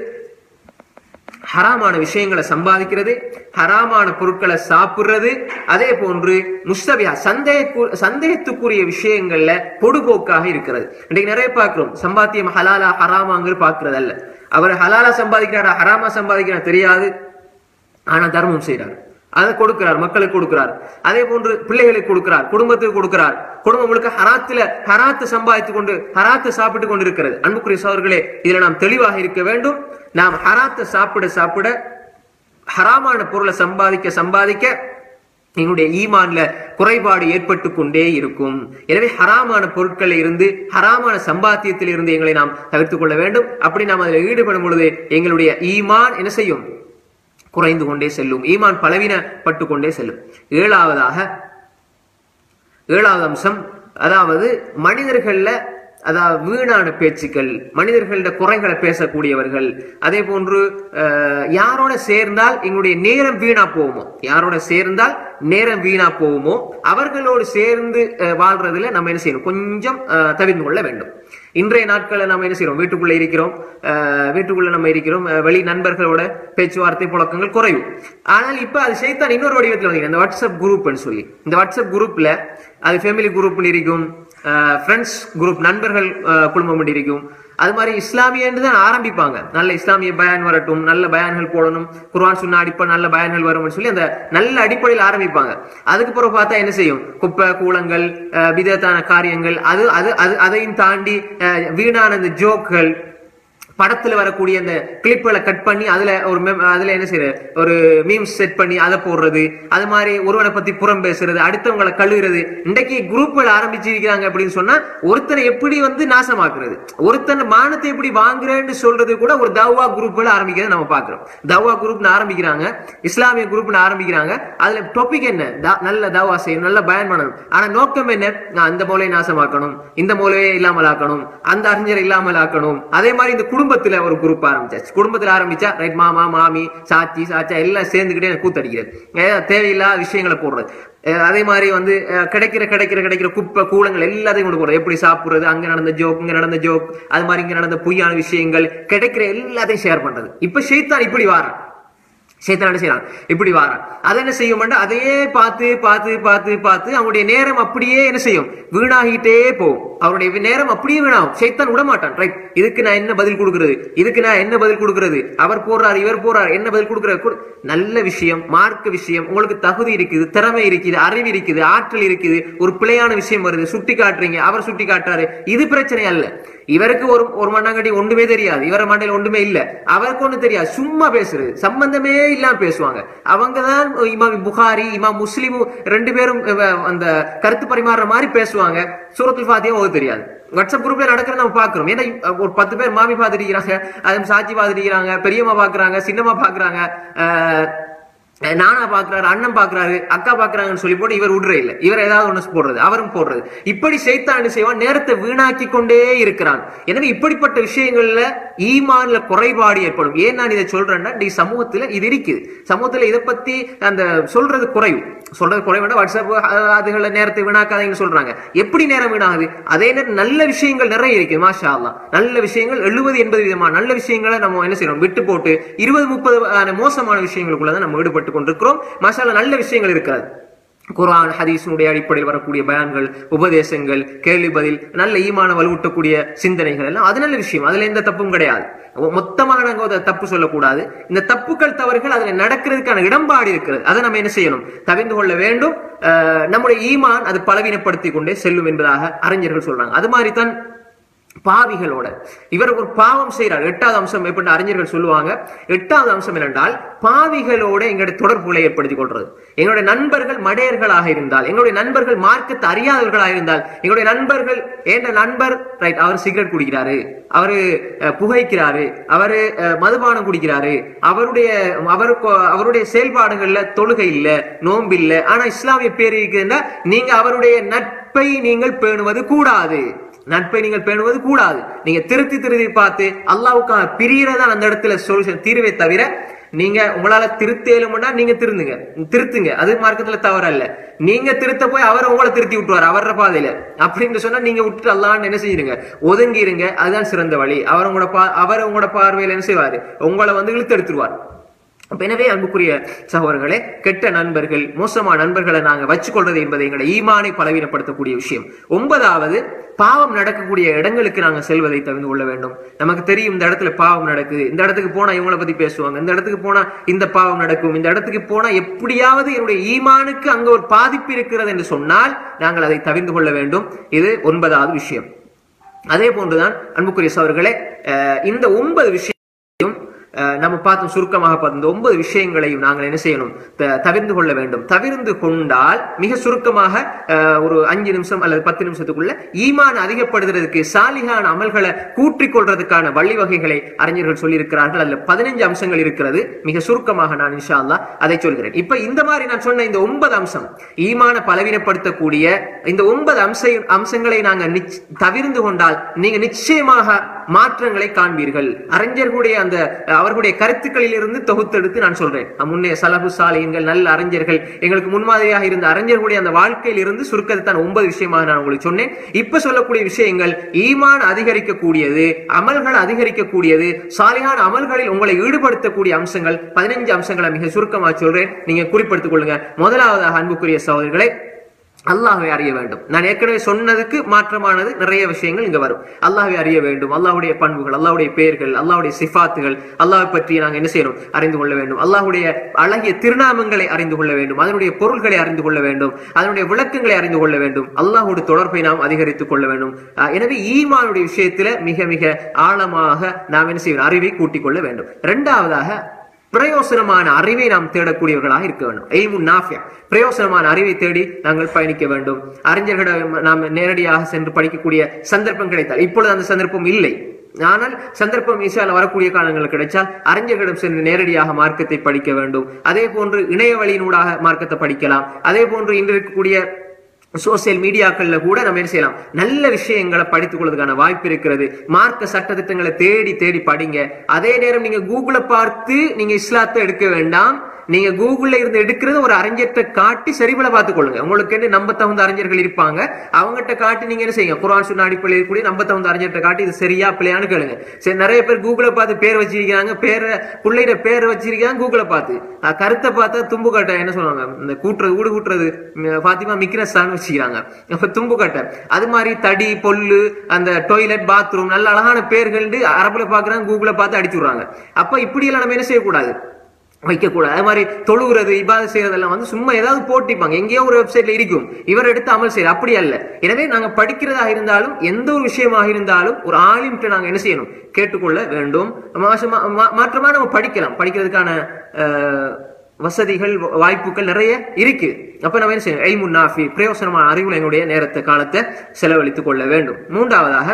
ஹராமான விஷயங்களை சம்பாதிக்கிறது ஹராமான பொருட்களை சாப்பிடுறது அதே போன்று முஸ்தபியா சந்தேக சந்தேகத்துக்குரிய விஷயங்கள்ல பொடுபோக்காக இருக்கிறது இன்னைக்கு நிறைய பார்க்கிறோம் சம்பாத்தியம் ஹலாலா ஹராமாங்கிற பார்க்கிறது அல்ல அவர் ஹலாலா சம்பாதிக்கிறாரா ஹராமா சம்பாதிக்கிறார் தெரியாது ஆனா தர்மம் செய்றார் அதை கொடுக்கிறார் மக்களுக்கு கொடுக்கிறார் அதே போன்று பிள்ளைகளுக்கு கொடுக்கிறார் குடும்பத்துக்கு கொடுக்கிறார் குடும்பம் முழுக்க ஹராத்துல ஹராத்து சம்பாதித்துக் கொண்டு ஹராத்து சாப்பிட்டு கொண்டு இருக்கிறது அன்புக்குரிய சோர்களே இதுல நாம் தெளிவாக இருக்க வேண்டும் நாம் ஹராத்தை சாப்பிட சாப்பிட ஹராமான பொருளை சம்பாதிக்க சம்பாதிக்க எங்களுடைய ஈமான்ல குறைபாடு ஏற்பட்டு கொண்டே இருக்கும் எனவே ஹராமான பொருட்களில் இருந்து ஹராமான சம்பாத்தியத்தில் இருந்து எங்களை நாம் தவிர்த்துக் கொள்ள வேண்டும் அப்படி நாம் அதில் ஈடுபடும் பொழுது எங்களுடைய ஈமான் என்ன செய்யும் குறைந்து கொண்டே செல்லும் ஈமான் பலவீனப்பட்டு கொண்டே செல்லும் ஏழாவதாக ஏழாவது அம்சம் அதாவது மனிதர்கள்ல அதாவது வீணான பேச்சுக்கள் மனிதர்கள்ட குறைகளை பேசக்கூடியவர்கள் அதே போன்று அஹ், யாரோட சேர்ந்தால் எங்களுடைய நேரம் வீணா போகுமோ யாரோட சேர்ந்தால் நேரம் வீணா போகுமோ அவர்களோடு சேர்ந்து அஹ், வாழ்றதுல நம்ம என்ன செய்யணும் கொஞ்சம் அஹ், தவிர்த்து கொள்ள வேண்டும் இன்றைய நாட்களை நம்ம என்ன செய்யறோம் வீட்டுக்குள்ள இருக்கிறோம் அஹ், வீட்டுக்குள்ள நம்ம இருக்கிறோம் அஹ், வெளி நண்பர்களோட பேச்சுவார்த்தை புழக்கங்கள் குறையும் ஆனால் இப்ப அது செய்தான் இன்னொரு வடிவத்தில் வந்து இந்த வாட்ஸ்அப் குரூப்னு சொல்லி இந்த வாட்ஸ்அப் குரூப்ல அது ஃபேமிலி குரூப்னு இருக்கும் ஃப்ரெண்ட்ஸ் குரூப் நண்பர்கள் அஹ், குழுமம் இருக்கும் அது மாதிரி இஸ்லாமியன்னு தான் ஆரம்பிப்பாங்க நல்ல இஸ்லாமிய பயான் வரட்டும் நல்ல பயான்கள் போடணும் குர்ஆன் சுன்னா அடிப்படை நல்ல பயான்கள் வரும்னு சொல்லி அந்த நல்ல அடிப்படையில் ஆரம்பிப்பாங்க அதுக்கு பிறகு பார்த்தா என்ன செய்யும் குப்பை கூலங்கள் அஹ், விதத்தான காரியங்கள் அது அது அது அதையும் தாண்டி அஹ், வீணான இந்த ஜோக்குகள் படத்துல வரக்கூடிய அந்த கிளிப்புகளை கட் பண்ணி அதுல ஒரு mem- அதுல என்ன செய்யறது ஒரு மீம்ஸ் செட் பண்ணி அதை போடுறது அது மாதிரி ஒருவனை பத்தி புறம் பேசுறது அடுத்தவங்களை கழுவுறது இன்றைக்கு குரூப்கள் ஆரம்பிச்சிருக்கிறாங்க அப்படின்னு சொன்னா ஒருத்தனை எப்படி வந்து நாசமாக்குறது ஒருத்தன் மானத்தை எப்படி வாங்குறேன்னு சொல்றது கூட ஒரு தவா குரூப்கள் ஆரம்பிக்கிறத நம்ம பாக்குறோம் தவா குரூப்னு ஆரம்பிக்கிறாங்க இஸ்லாமிய குரூப்னு ஆரம்பிக்கிறாங்க அதுல டாபிக் என்ன த- நல்ல தவா செய்யணும் நல்ல பயன் பண்ணணும் ஆனா நோக்கம் என்ன நான் அந்த மூலையை நாசமாக்கணும் இந்த மூலையை இல்லாமல் ஆக்கணும் அந்த அறிஞரை இல்லாமல் ஆக்கணும் அதே மாதிரி இந்த குடும்பத்துல ஒரு குரூப் ஆரம்பிச்சாச்சு குடும்பத்துல ஆரம்பிச்சா ரைட் மாமா மாமி சாச்சி சாச்சா எல்லாம் சேர்ந்துக்கிட்டே எனக்கு கூத்தடிக்கிறது ஏதாவது தேவையில்லாத விஷயங்களை போடுறது அஹ் அதே மாதிரி வந்து அஹ் கிடைக்கிற கிடைக்கிற கிடைக்கிற குப்பை கூலங்கள் எல்லாத்தையும் கொண்டு போறது எப்படி சாப்பிடுறது அங்க நடந்த ஜோக் இங்க நடந்த ஜோக் அது மாதிரி இங்க நடந்த பொய்யான விஷயங்கள் கிடைக்கிற எல்லாத்தையும் ஷேர் பண்றது இப்ப ஷெய்தான் இப்படி வாரான் சைத்தான் என்ன செய்யறான் இப்படி வாரான் அதை என்ன செய்யும் அதையே பார்த்து பார்த்து பார்த்து பார்த்து அவனுடைய நேரம் அப்படியே என்ன செய்யும் வீணாகிட்டே போகும் அவருடைய நேரம் அப்படியே வீணாகும் சைத்தான் விட மாட்டான் ரைட் இதுக்கு நான் என்ன பதில் கொடுக்கிறது இதுக்கு நான் என்ன பதில் கொடுக்கிறது அவர் போறார் இவர் போறார் என்ன பதில் கொடுக்கிறார் கொடு- நல்ல விஷயம் மார்க்க விஷயம் உங்களுக்கு தகுதி இருக்குது திறமை இருக்குது அறிவு இருக்குது ஆற்றல் இருக்குது ஒரு பிழையான விஷயம் வருது சுட்டி காட்டுறீங்க அவர் சுட்டி காட்டுறாரு இது பிரச்சனை அல்ல இவருக்கு ஒரு ஒரு மண்ணாங்கட்டி ஒன்றுமே தெரியாது இவர மண்டையில ஒன்றுமே இல்ல அவருக்கு ஒண்ணு தெரியாது சும்மா பேசுறது சம்பந்தமே இல்லாம பேசுவாங்க அவங்க தான் இமாம் புகாரி இமாம் முஸ்லிம் ரெண்டு பேரும் அஹ், அந்த கருத்து பரிமாறுற மாதிரி பேசுவாங்க சூரத்துல் ஃபாத்தியா ஓது தெரியாது வாட்ஸ்அப் குரூப்ல நடக்கிறத நம்ம பாக்குறோம் ஏன்னா அஹ், ஒரு பத்து பேர் மாமி பார்த்துருக்கிறாங்க அது சாட்சி பார்த்துருக்கிறாங்க பெரியம்மா பாக்குறாங்க சின்னம்மா பாக்குறாங்க அஹ், நானா பாக்குறாரு அண்ணன் பாக்குறாரு அக்கா பாக்குறாங்கன்னு சொல்லி போட்டு இவர் விடுற இல்ல இவர் ஏதாவது ஒண்ணு போடுறது அவரும் போடுறது இப்படி செய்தான் என்ன செய்வான் நேரத்தை வீணாக்கி கொண்டே இருக்கிறான் எனவே இப்படிப்பட்ட விஷயங்கள்ல ஈமான்ல குறைபாடு ஏற்படும் ஏன் நான் இதை சொல்றேன்னா இந்த சமூகத்துல இது இருக்குது சமூகத்துல இதை பத்தி அந்த சொல்றது குறைவு சொல்றது குறைவு வாட்ஸ்அப் அஹ், அதுகள நேரத்தை வீணாக்காதீங்கன்னு சொல்றாங்க எப்படி நேரம் வீணாகுது அதே நேரம் நல்ல விஷயங்கள் நிறைய இருக்குது மாஷா அல்லாஹ் நல்ல விஷயங்கள் எழுபது எண்பது விதமான நல்ல விஷயங்களை நம்ம என்ன செய்யறோம் விட்டு போட்டு இருபது முப்பது ஆன மோசமான விஷயங்களுக்குள்ள தான் நம்ம ஈடுபட்டு கொண்டிருக்கிறோம் மாஷா அல்லாஹ் நல்ல விஷயங்கள் இருக்காது குர்ஆன் ஹதீஸினுடைய அடிப்படையில் வரக்கூடிய பயான்கள் உபதேசங்கள் கேள்வி பதில் நல்ல ஈமான வலுவூட்டக்கூடிய சிந்தனைகள் எல்லாம் அது நல்ல விஷயம் அதுல எந்த தப்பும் கிடையாது மொத்தமாக நாங்க ஒரு தப்பு சொல்லக்கூடாது இந்த தப்புக்கள் தவறுகள் அதுல நடக்கிறதுக்கான இடம்பாடு இருக்கிறது அதை நம்ம என்ன செய்யணும் தவிர்த்து கொள்ள வேண்டும் அஹ், நம்முடைய ஈமான் அது பலவீனப்படுத்தி கொண்டே செல்லும் என்பதாக அறிஞர்கள் சொல்றாங்க அது மாதிரி தான் பாவிகளோட இவர் ஒரு பாவம் செய்கிறார் எட்டாவது அம்சம் எப்படி அறிஞர்கள் சொல்லுவாங்க எட்டாவது அம்சம் என்னென்றால் பாவிகளோட எங்களுடைய தொடர்புகளை ஏற்படுத்திக் கொள்றது எங்களுடைய நண்பர்கள் மடையர்களாக இருந்தால் எங்களுடைய நண்பர்கள் மார்க்கத்தை அறியாதவர்களாக இருந்தால் எங்களுடைய நண்பர்கள் என்ற நண்பர் ரைட் அவர் சிகரெட் குடிக்கிறாரு அவரு அஹ், புகைக்கிறாரு அவரு அஹ், மதுபானம் குடிக்கிறாரு அவருடைய அவருக்கு அவருடைய செயல்பாடுகள்ல தொழுகை இல்ல நோன்பு இல்ல ஆனா இஸ்லாமிய பேர் இருக்குதுன்னா நீங்க அவருடைய நட்பை நீங்கள் பேணுவது கூடாது நட்பை நீங்கள் பேணுவது கூடாது நீங்க திருத்தி திருத்தி பார்த்து அல்லாவுக்காக பிரியறதான் அந்த இடத்துல சொல்யூஷன் தீர்வே தவிர நீங்க உங்களால திருத்தேலும்னா நீங்க திருந்துங்க திருத்துங்க அது மார்க்கத்துல தவறல்ல நீங்க திருத்த போய் அவர் உங்களை திருத்தி விட்டுவார் அவர பாதையில அப்படின்னு சொன்னா நீங்க விட்டுட்டு அல்லான்னு என்ன செஞ்சிருங்க ஒதுங்கிருங்க அதுதான் சிறந்த வழி அவர் உங்களோட பா அவர் உங்களோட பார்வையில என்ன செய்வாரு உங்களை வந்து இழுத்து எடுத்துருவார் அப்ப எனவே அன்புக்குரிய சகோதரர்களே கெட்ட நண்பர்கள் மோசமான நண்பர்களை நாங்க வச்சுக்கொள்றது என்பது எங்களை ஈமானை பலவீனப்படுத்தக்கூடிய விஷயம் ஒன்பதாவது பாவம் நடக்கக்கூடிய இடங்களுக்கு நாங்க செல்வதை தவிர்த்து கொள்ள வேண்டும் நமக்கு தெரியும் இந்த இடத்துல பாவம் நடக்குது இந்த இடத்துக்கு போனா இவங்கள பத்தி பேசுவாங்க இந்த இடத்துக்கு போனா இந்த பாவம் நடக்கும் இந்த இடத்துக்கு போனா எப்படியாவது என்னுடைய ஈமானுக்கு அங்க ஒரு பாதிப்பு இருக்கிறது என்று சொன்னால் நாங்கள் அதை தவிர்த்து கொள்ள வேண்டும் இது ஒன்பதாவது விஷயம் அதே போன்றுதான் அன்புக்குரிய சவர்களே இந்த ஒன்பது விஷயம் அஹ் நம்ம பார்த்தோம் சுருக்கமாக பார்த்த இந்த ஒன்பது விஷயங்களையும் நாங்கள் என்ன செய்யணும் த- தவிர்ந்து கொள்ள வேண்டும் தவிர்ந்து கொண்டால் மிக சுருக்கமாக அஹ், ஒரு அஞ்சு நிமிஷம் அல்லது பத்து நிமிஷத்துக்குள்ள ஈமான் அதிகப்படுத்துறதுக்கு சாலிகான அமல்களை கூற்றிக் கொள்றதுக்கான வழிவகைகளை அறிஞர்கள் சொல்லியிருக்கிறார்கள் அதுல பதினஞ்சு அம்சங்கள் இருக்கிறது மிக சுருக்கமாக நான் இன்ஷா அல்லாஹ் அதை சொல்கிறேன் இப்ப இந்த மாதிரி நான் சொன்ன இந்த ஒன்பது அம்சம் ஈமான பலவீனப்படுத்தக்கூடிய இந்த ஒன்பது அம்ச அம்சங்களை நாங்க நிச்- தவிர்ந்து கொண்டால் நீங்க நிச்சயமாக மாற்றங்களை காண்பீர்கள் அறிஞர்களுடைய அந்த அஹ், அவர்களுடைய கருத்துக்களில் இருந்து தொகுத்தெடுத்து நான் சொல்றேன் அஹ், முன்னே சலபு சாலியங்கள் நல்ல அறிஞர்கள் எங்களுக்கு முன்மாதிரியாக இருந்த அறிஞர்களுடைய அந்த வாழ்க்கையில் இருந்து சுருக்கத்தை தான் ஒன்பது விஷயமாக நான் உங்களுக்கு சொன்னேன் இப்ப சொல்லக்கூடிய விஷயங்கள் ஈமான் அதிகரிக்கக்கூடியது அமல்கள் அதிகரிக்கக்கூடியது சாலியான அமல்களில் உங்களை ஈடுபடுத்தக்கூடிய அம்சங்கள் பதினஞ்சு அம்சங்களை மிக சுருக்கமாக சொல்றேன் நீங்க குறிப்பிடுத்திக் கொள்ளுங்க முதலாவதாக அன்புக்குரிய சகோதரர்களை அல்லாஹ்வை அறிய வேண்டும் நான் ஏற்கனவே சொன்னதுக்கு மாற்றமானது நிறைய விஷயங்கள் இங்க வரும் அல்லாஹ்வை அறிய வேண்டும் அல்லாஹ்வுடைய பண்புகள் அல்லாஹ்வுடைய பெயர்கள் அல்லாஹ்வுடைய சிஃபாத்துகள் அல்லாஹ் பற்றி நாங்க என்ன செய்யணும் அறிந்து கொள்ள வேண்டும் அல்லாஹ்வுடைய அழகிய திருநாமங்களை அறிந்து கொள்ள வேண்டும் அதனுடைய பொருள்களை அறிந்து கொள்ள வேண்டும் அதனுடைய விளக்கங்களை அறிந்து கொள்ள வேண்டும் அல்லாஹ்வோட தொடர்பை நாம் அதிகரித்துக் கொள்ள வேண்டும் அஹ் எனவே ஈமானுடைய விஷயத்துல மிக மிக ஆழமாக நாம் என்ன செய்யணும் அறிவை கூட்டிக் கொள்ள வேண்டும் இரண்டாவதாக பிரயோசனமான அறிவை நாம் தேடக்கூடியவர்களாக இருக்க வேண்டும் எய்முன் நாஃபியா பிரயோசனமான அறிவை தேடி நாங்கள் பயணிக்க வேண்டும் அறிஞர்களிடம் நாம் நேரடியாக சென்று படிக்கக்கூடிய சந்தர்ப்பம் கிடைத்தால் இப்பொழுது அந்த சந்தர்ப்பம் இல்லை ஆனால் சந்தர்ப்பம் ஈசால வரக்கூடிய காலங்கள் கிடைச்சால் அறிஞர்களிடம் சென்று நேரடியாக மார்க்கத்தை படிக்க வேண்டும் அதே போன்று இணைய வழியினூடாக மார்க்கத்தை படிக்கலாம் அதே போன்று இன்று இருக்கக்கூடிய சோசியல் மீடியாக்கள்ல கூட நம்ம என்ன செய்யலாம் நல்ல விஷயங்களை படித்துக் கொள்வதற்கான வாய்ப்பு இருக்கிறது மார்க்க சட்ட திட்டங்களை தேடி தேடி படிங்க அதே நேரம் நீங்க கூகுளை பார்த்து நீங்க இஸ்லாத்தை எடுக்க வேண்டாம் நீங்க கூகுள்ல இருந்து எடுக்கிறது ஒரு அறிஞர்கிட்ட காட்டி சரிபல பார்த்துக் கொள்ளுங்க உங்களுக்கு என்ன நம்ப தகுந்த அறிஞர்கள் இருப்பாங்க அவங்ககிட்ட காட்டி நீங்க என்ன செய்யுங்க குரான் சொன்ன அடிப்படையில் கூடிய நம்ப தகுந்த அறிஞர்கிட்ட காட்டி இது சரியா பிள்ளையான்னு கேளுங்க சரி நிறைய பேர் கூகுளை பார்த்து பேர் வச்சிருக்காங்க பேரை பிள்ளைகிட்ட பேர் வச்சிருக்காங்க கூகுளை பார்த்து அஹ் கருத்தை பார்த்தா தும்பு கட்டை என்ன சொல்லுவாங்க இந்த கூட்டுறது ஊடு கூட்டுறது ம், பாத்திமா மிக்னஸ்தான் வச்சுக்கிறாங்க அப்ப தும்பு கட்டை அது மாதிரி தடி பொல்லு அந்த டொய்லெட் பாத்ரூம் நல்ல அழகான பேர்கள் அரபுல பாக்குறாங்க கூகுளை பார்த்து அடிச்சு விடுறாங்க அப்ப இப்படி எல்லாம் நம்ம என்ன செய்யக்கூடாது வைக்கக்கூடாது அது மாதிரி தொழுகிறது இபாத செய்யறதெல்லாம் வந்து சும்மா ஏதாவது போட்டிப்பாங்க எங்கேயோ ஒரு வெப்சைட்ல இருக்கும் இவர் எடுத்து அமல் செய்யற அப்படி அல்ல எனவே நாங்க படிக்கிறதா இருந்தாலும் எந்த ஒரு விஷயமாக இருந்தாலும் ஒரு ஆலிம்கிட்ட நாங்க என்ன செய்யணும் கேட்டுக்கொள்ள வேண்டும் மாசமா- மா- மாற்றமா நம்ம படிக்கலாம் படிக்கிறதுக்கான அஹ், வசதிகள் வாய்ப்புகள் நிறைய இருக்கு அப்ப நம்ம என்ன செய்யணும் ஐ முன்னாஃபி பிரயோசனமான அறிவுல எங்களுடைய நேரத்தை காலத்தை செலவழித்துக் கொள்ள வேண்டும் மூன்றாவதாக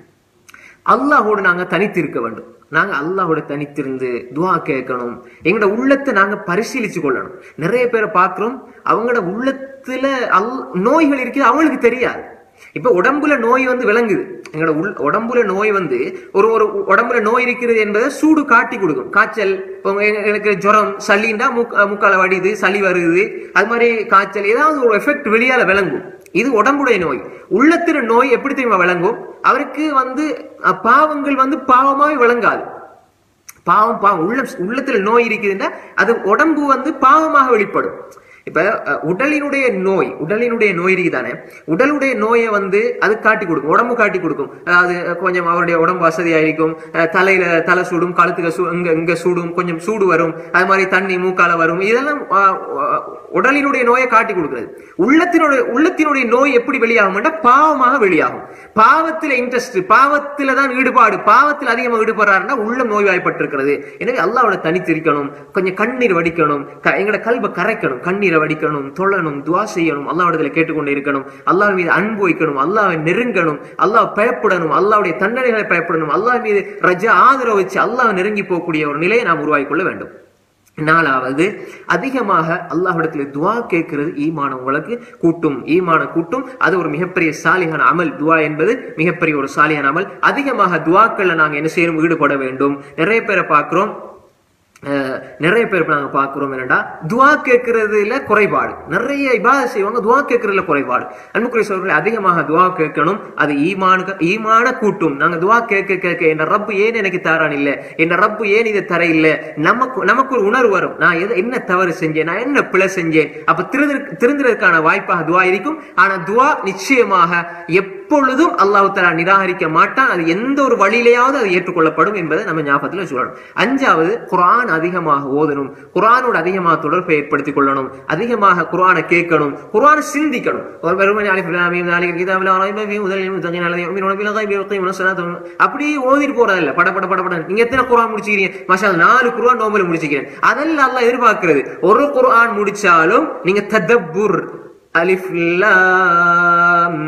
அல்லாஹோடு நாங்க தனித்து இருக்க வேண்டும் நாங்க அல்லாஹோட தனித்திருந்து துவா கேட்கணும் எங்களோட உள்ளத்தை நாங்க பரிசீலிச்சு கொள்ளணும் நிறைய பேரை பார்க்கிறோம் அவங்களோட உள்ளத்துல அல் நோய்கள் இருக்குது அவங்களுக்கு தெரியாது இப்ப உடம்புல நோய் வந்து விளங்குது எங்களோட உள் உடம்புல நோய் வந்து ஒரு ஒரு உடம்புல நோய் இருக்கிறது என்பதை சூடு காட்டி கொடுக்கும் காய்ச்சல் இப்போ எங்க- எனக்கு ஜுரம் சளின்னா மூக்க முக்கால வடியுது சளி வருது அது மாதிரி காய்ச்சல் ஏதாவது ஒரு எஃபெக்ட் வெளியால விளங்கும் இது உடம்புடைய நோய் உள்ளத்தின நோய் எப்படி தெரியுமா விளங்கும் அவருக்கு வந்து அஹ், பாவங்கள் வந்து பாவமாய் விளங்காது பாவம் பாவம் உள்ள உள்ளத்துல நோய் இருக்குதுன்னா அது உடம்பு வந்து பாவமாக வெளிப்படும் இப்ப அஹ், உடலினுடைய நோய் உடலினுடைய நோய் இருக்குதானே உடலுடைய நோயை வந்து அது காட்டி கொடுக்கும் உடம்பு காட்டி கொடுக்கும் அதாவது அஹ், கொஞ்சம் அவருடைய உடம்பு வசதியா இருக்கும் அஹ், தலையில தலை சூடும் கழுத்துக்கு சூ இங்க இங்க சூடும் கொஞ்சம் சூடு வரும் அது மாதிரி தண்ணி மூக்கால வரும் இதெல்லாம் அஹ், அஹ், உடலினுடைய நோயை காட்டி கொடுக்கிறது உள்ளத்தினுடைய உள்ளத்தினுடைய நோய் எப்படி வெளியாகும் பாவமாக வெளியாகும் பாவத்துல இன்ட்ரெஸ்ட் பாவத்துல தான் ஈடுபாடு பாவத்தில் அதிகமாக ஈடுபடுறாருன்னா உள்ள நோய்வாய்ப்பட்டிருக்கிறது எனவே அல்லாவோட தனித்திருக்கணும் கொஞ்சம் கண்ணீர் வடிக்கணும் க- எங்களோட கல்வை கரைக்கணும் கண்ணீரை வடிக்கணும் தொழணும் துவா செய்யணும் அல்லாவிடத்துல கேட்டுக்கொண்டு இருக்கணும் அல்லாஹ் மீது அன்பு வைக்கணும் அல்லாவை நெருங்கணும் அல்லாஹ் பயப்படணும் அல்லாவுடைய தண்டனைகளை பயப்படணும் அல்லாஹ் மீது ரஜா ஆதரவு வச்சு அல்லாஹ் நெருங்கி போகக்கூடிய ஒரு நிலையை நாம் உருவாக்கிக் கொள்ள வேண்டும் நாலாவது அதிகமாக அல்லாஹ்விடத்துல துவா கேட்கிறது ஈமான உங்களுக்கு கூட்டும் ஈமான கூட்டும் அது ஒரு மிகப்பெரிய சாலிகான அமல் துவா என்பது மிகப்பெரிய ஒரு சாலியான அமல் அதிகமாக துவாக்கள்ல நாங்க என்ன செய்யணும் ஈடுபட வேண்டும் நிறைய பேரை பார்க்கிறோம் அஹ், நிறைய பேர் இப்ப நாங்க பார்க்கிறோம் என்னடா துவா கேட்கறதுல குறைபாடு நிறைய இபாத செய்வாங்க துவா கேட்கறதுல குறைபாடு அன்புக்குரிய சோழர்கள் அதிகமாக துவா கேட்கணும் அது ஈமானுக்கு ஈமான கூட்டும் நாங்க துவா கேட்க கேட்க என் ரப்பு ஏன் எனக்கு தாரான் இல்ல என் ரப்பு ஏன் இதை தர இல்ல நமக்கு நமக்கு ஒரு உணர்வு வரும் நான் எதை என்ன தவறு செஞ்சேன் நான் என்ன பிழை செஞ்சேன் அப்ப திருந்து திருந்துறதுக்கான வாய்ப்பாக துவா இருக்கும் ஆனா துவா நிச்சயமாக எப்பொழுதும் அல்லாஹ் தலா நிராகரிக்க மாட்டான் அது எந்த ஒரு வழியிலேயாவது அது ஏற்றுக்கொள்ளப்படும் என்பதை நம்ம ஞாபகத்துல சொல்லணும் அஞ்சாவது குர்ஆன் அதிகமாக ஓதணும் குர்ஆனோட அதிகமாக தொடர்பை ஏற்படுத்திக் கொள்ளணும் அதிகமாக குர்ஆனை கேட்கணும் குர்ஆனை சிந்திக்கணும் ஒரு வெறுமனே அலிஃப் லாம் மீம் ذلك الكتاب لا ريب فيه هدى للمتقين الذين يؤمنون بالغيب ويقيمون الصلاة அப்படி ஓதிட்டு போறதில்ல பட பட பட பட நீங்க எத்தனை குர்ஆன் முடிச்சிக்கிறீங்க மாஷா அல்லாஹ், நாலு குர்ஆன் நோம்பல முடிச்சிக்கிறேன் அதெல்லாம் அல்லாஹ் எதிர்பார்க்கிறது ஒரு குர்ஆன் முடிச்சாலும் நீங்க ததப்புர் அலிஃப் லாம்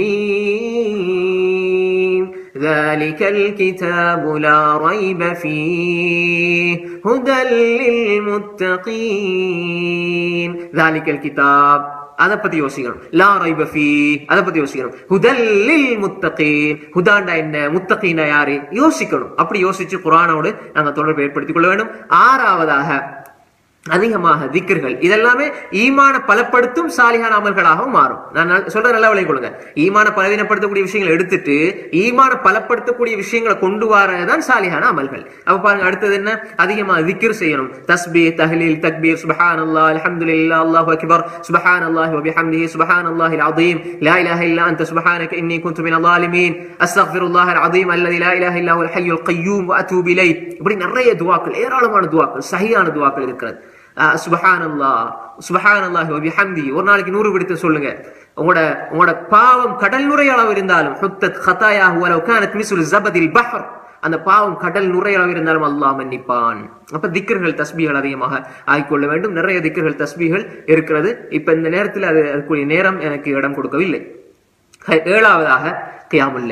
மீம் ذلك الكتاب لا ريب فيه هدى للمتقين ذلك الكتاب அதை பத்தி யோசிக்கணும் லா ரைப ஃபீ அதை பத்தி யோசிக்கணும் ஹுதல்லில் முத்தகீன் ஹுதாண்டா என்ன முத்தகீனா யாரு யோசிக்கணும் அப்படி யோசிச்சு குரானோடு நாங்க தொடர்பு ஏற்படுத்திக் கொள்ள வேண்டும் ஆறாவதாக அதிகமாக திக்கர்கள் இதெல்லாமே ஈமான பலப்படுத்தும் சாலிகான அமல்களாகவும் மாறும் நான் நல்- சொல்ற நல்ல விலை கொடுங்க ஈமான பலவீனப்படுத்தக்கூடிய விஷயங்களை எடுத்துட்டு ஈமான பலப்படுத்தக்கூடிய விஷயங்களை கொண்டு வரதான் சாலிகான அமல்கள் அப்ப பாருங்க அடுத்தது என்ன அதிகமாக திக்ர் செய்யணும் தஸ்பீ தஹ்லீல் தக்பீர் சுபஹான் அல்லாஹ் அல்ஹம்துலில்லாஹ் அல்லாஹு அக்பர் சுபஹான் அல்லாஹ் வபிஹம்திஹி சுபஹான் அல்லாஹ் العظيم لا اله الا انت سبحانك اني كنت من الظالمين استغفر الله العظيم الذي لا اله الا هو الحي القيوم واتوب اليه இப்படி நிறைய துவாக்கள் ஏராளமான துவாக்கள் சஹியான துவாக்கள் இருக்கிறது சுபஹான் அல்லாஹ் சுபஹான் அல்லாஹ் வபிஹம்தி ஒரு நாளைக்கு நூறு விடுத்து சொல்லுங்க உங்களோட உங்களோட பாவம் கடல் நுரை அளவு இருந்தாலும் ஹுத்தத் ஹதாயாஹு வலவ் கானத் மிஸ்லு ஜபதில் பஹர் அந்த பாவம் கடல் நுரையளவு இருந்தாலும் அல்லாஹ் மன்னிப்பான் அப்ப திக்கர்கள் தஸ்பீகள் அதிகமாக ஆகிக்கொள்ள வேண்டும் நிறைய திக்கர்கள் தஸ்பீகள் இருக்கிறது இப்ப இந்த நேரத்தில் அது அதுக்குரிய நேரம் எனக்கு இடம் கொடுக்கவில்லை ஹை, ஏழாவதாக கியாமுல்லை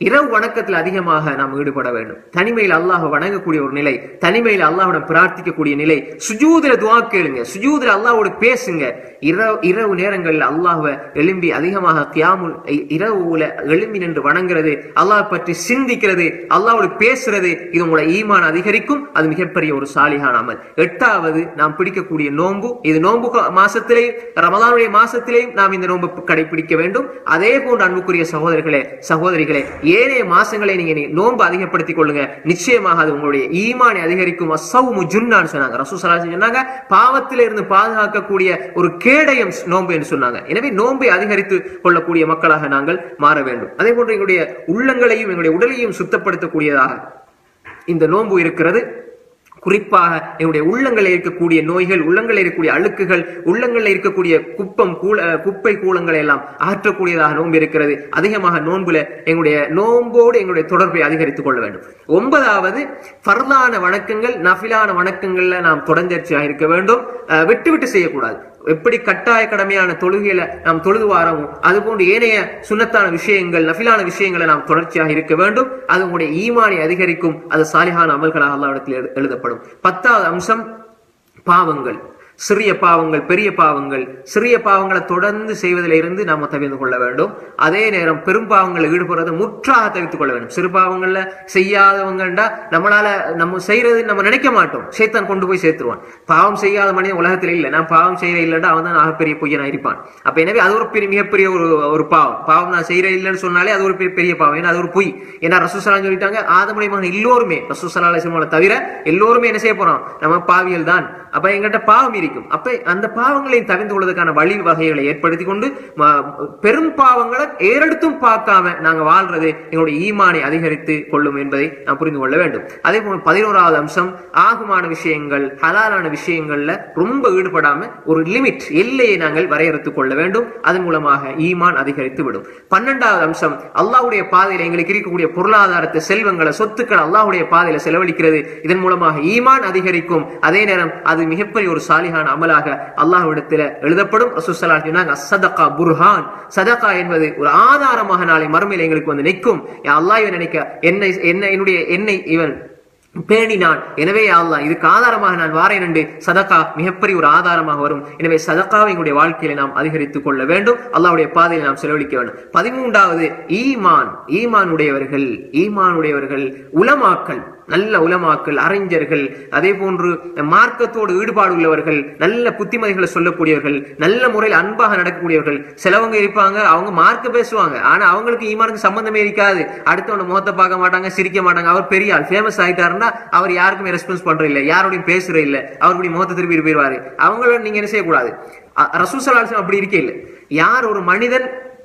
இரவு வணக்கத்தில் அதிகமாக நாம் ஈடுபட வேண்டும் தனிமையில் அல்லாஹ் வணங்கக்கூடிய ஒரு நிலை தனிமையில் அல்லாஹ்விடம் பிரார்த்திக்கக்கூடிய நிலை சுஜூதுல துவா கேளுங்க சுஜூதுல அல்லாஹ்வோட பேசுங்க இரவு இரவு நேரங்களில் அல்லாஹ்வை எழும்பி அதிகமாக கியாமுல் இ- இரவுல எழும்பி நின்று வணங்குறது அல்லாஹ் பற்றி சிந்திக்கிறது அல்லாஹ்வோட பேசுறது இது உங்களோட ஈமான் அதிகரிக்கும் அது மிகப்பெரிய ஒரு சாலிகான அமல் எட்டாவது நாம் பிடிக்கக்கூடிய நோன்பு இது நோன்பு கா- மாசத்திலேயும் ரமலானுடைய மாசத்திலேயும் நாம் இந்த நோன்பு கடைபிடிக்க வேண்டும் அதே போன்று அன்புக்குரிய சகோதரர்களே சகோதரிகளே ஏனைய மாசங்களை நீங்க நீ- நோன்பு அதிகப்படுத்திக் கொள்ளுங்க நிச்சயமாக அது உங்களுடைய ஈமானை அதிகரிக்கும் அசவுமு ஜுன்னான்னு சொன்னாங்க ரசூசலா சொன்னாங்க பாவத்தில இருந்து பாதுகாக்கக்கூடிய ஒரு கேடயம் நோன்பு என்று சொன்னாங்க எனவே நோன்பை அதிகரித்து கொள்ளக்கூடிய மக்களாக நாங்கள் மாற வேண்டும் அதே போன்று எங்களுடைய உள்ளங்களையும் எங்களுடைய உடலையும் சுத்தப்படுத்தக்கூடியதாக இந்த நோன்பு இருக்கிறது குறிப்பாக என்னுடைய உள்ளங்களில் இருக்கக்கூடிய நோய்கள் உள்ளங்களில் இருக்கக்கூடிய அழுக்குகள் உள்ளங்களில் இருக்கக்கூடிய குப்பம் கூல குப்பை கூலங்களை எல்லாம் அகற்றக்கூடியதாக நோன்பு இருக்கிறது அதிகமாக நோன்புல எங்களுடைய நோன்போடு எங்களுடைய தொடர்பை அதிகரித்துக் கொள்ள வேண்டும் ஒன்பதாவது ஃபர்லான வணக்கங்கள் நஃபிலான வணக்கங்கள்ல நாம் தொடர்ந்தேர்ச்சியாக இருக்க வேண்டும் அஹ், விட்டு விட்டு செய்யக்கூடாது எப்படி கட்டாய கடமையான தொழுகையில நாம் தொழுது வாரமோ அதுபோன்று ஏனைய சுன்னத்தான விஷயங்கள் நஃபிலான விஷயங்களை நாம் தொடர்ச்சியாக இருக்க வேண்டும் அது உங்களுடைய ஈமானை அதிகரிக்கும் அது சாலிஹான அமல்களாக அல்லாவிடத்தில் எழு- எழுதப்படும் பத்தாவது அம்சம் பாவங்கள் சிறிய பாவங்கள் பெரிய பாவங்கள் சிறிய பாவங்களை தொடர்ந்து செய்வதில் இருந்து நாம் தவிர்த்து கொள்ள வேண்டும் அதே நேரம் பெரும் பாவங்களில் ஈடுபடுறதை முற்றாக தவிர்த்துக் கொள்ள வேண்டும் சிறு பாவங்கள்ல செய்யாதவங்கண்டா நம்மளால நம்ம செய்யறது நம்ம நினைக்க மாட்டோம் சேத்தான் கொண்டு போய் சேர்த்துருவான் பாவம் செய்யாத மனிதன் உலகத்தில் இல்லை நான் பாவம் செய்யற இல்லைன்னா அவன் தான் ஆகப்பெரிய பொய்யனா இருப்பான் அப்ப எனவே அது ஒரு பெரிய மிகப்பெரிய ஒரு ஒரு பாவம் பாவம் நான் செய்யற இல்லைன்னு சொன்னாலே அது ஒரு பெரிய பெரிய பாவம் ஏன்னா அது ஒரு பொய் ஏன்னா ரசூசலாம் சொல்லிட்டாங்க ஆதமுடைய மகன் எல்லோருமே ரசூசலா அலிஸ்லாமலை தவிர எல்லோருமே என்ன செய்ய போறோம் நம்ம பாவியல் தான் அப்ப எங்கிட்ட பாவம் இருக்கும் அப்ப அந்த பாவங்களை தவிர்த்து கொள்வதற்கான வழி வகைகளை ஏற்படுத்தி கொண்டு ம- பெரும் பாவங்களை ஏறெடுத்தும் பார்க்காம நாங்க வாழ்றது எங்களுடைய ஈமானை அதிகரித்து கொள்ளும் என்பதை நாம் புரிந்து கொள்ள வேண்டும் அதே போல பதினோராவது அம்சம் ஆகுமான விஷயங்கள் ஹலாலான விஷயங்கள்ல ரொம்ப ஈடுபடாம ஒரு லிமிட் எல்லையை நாங்கள் வரையறுத்துக் கொள்ள வேண்டும் அதன் மூலமாக ஈமான் அதிகரித்து விடும் பன்னெண்டாவது அம்சம் அல்லாஹ்வுடைய பாதையில எங்களுக்கு இருக்கக்கூடிய பொருளாதாரத்தை செல்வங்களை சொத்துக்களை அல்லாஹ்வுடைய பாதையில செலவழிக்கிறது இதன் மூலமாக ஈமான் அதிகரிக்கும் அதே நேரம் அது மிகப்பெரிய ஒரு சாலிகான அமலாக அல்லாஹ்விடத்தில் எழுதப்படும் ரசூசல்லா சொன்னாங்க சதகா புர்ஹான் சதகா என்பது ஒரு ஆதாரமாக நாளை மறுமையில் எங்களுக்கு வந்து நிற்கும் யா அல்லாஹ் இவன் நினைக்க என்னை என்ன என்னுடைய என்னை இவன் பேணினான் எனவே யா அல்லாஹ் இதுக்கு ஆதாரமாக நான் வாரேன் என்று சதகா மிகப்பெரிய ஒரு ஆதாரமாக வரும் எனவே சதகாவை எங்களுடைய வாழ்க்கையில நாம் அதிகரித்துக் கொள்ள வேண்டும் அல்லாஹ்வுடைய பாதையில் நாம் செலவழிக்க வேண்டும் பதிமூன்றாவது ஈமான் ஈமான் உடையவர்கள் ஈமான் உடையவர்கள் உலமாக்கல் நல்ல உலமாக்கள் அறிஞர்கள் அதே போன்று மார்க்கத்தோடு ஈடுபாடு உள்ளவர்கள் நல்ல புத்திமதிகளை சொல்லக்கூடியவர்கள் நல்ல முறையில் அன்பாக நடக்கக்கூடியவர்கள் சிலவங்க இருப்பாங்க அவங்க மார்க்க பேசுவாங்க ஆனா அவங்களுக்கு ஈமானுக்கு சம்பந்தமே இருக்காது அடுத்தவன முகத்தை பார்க்க மாட்டாங்க சிரிக்க மாட்டாங்க அவர் பெரிய ஆள் ஃபேமஸ் ஆயிட்டாருன்னா அவர் யாருக்குமே ரெஸ்பான்ஸ் பண்ற இல்ல யாரோடையும் பேசுற இல்ல அவருடைய முகத்தை திருப்பி போயிருவாரு அவங்கள நீங்க என்ன செய்யக்கூடாது ரசூசலாசம் அப்படி இருக்கே இல்லை யார் ஒரு மனிதன்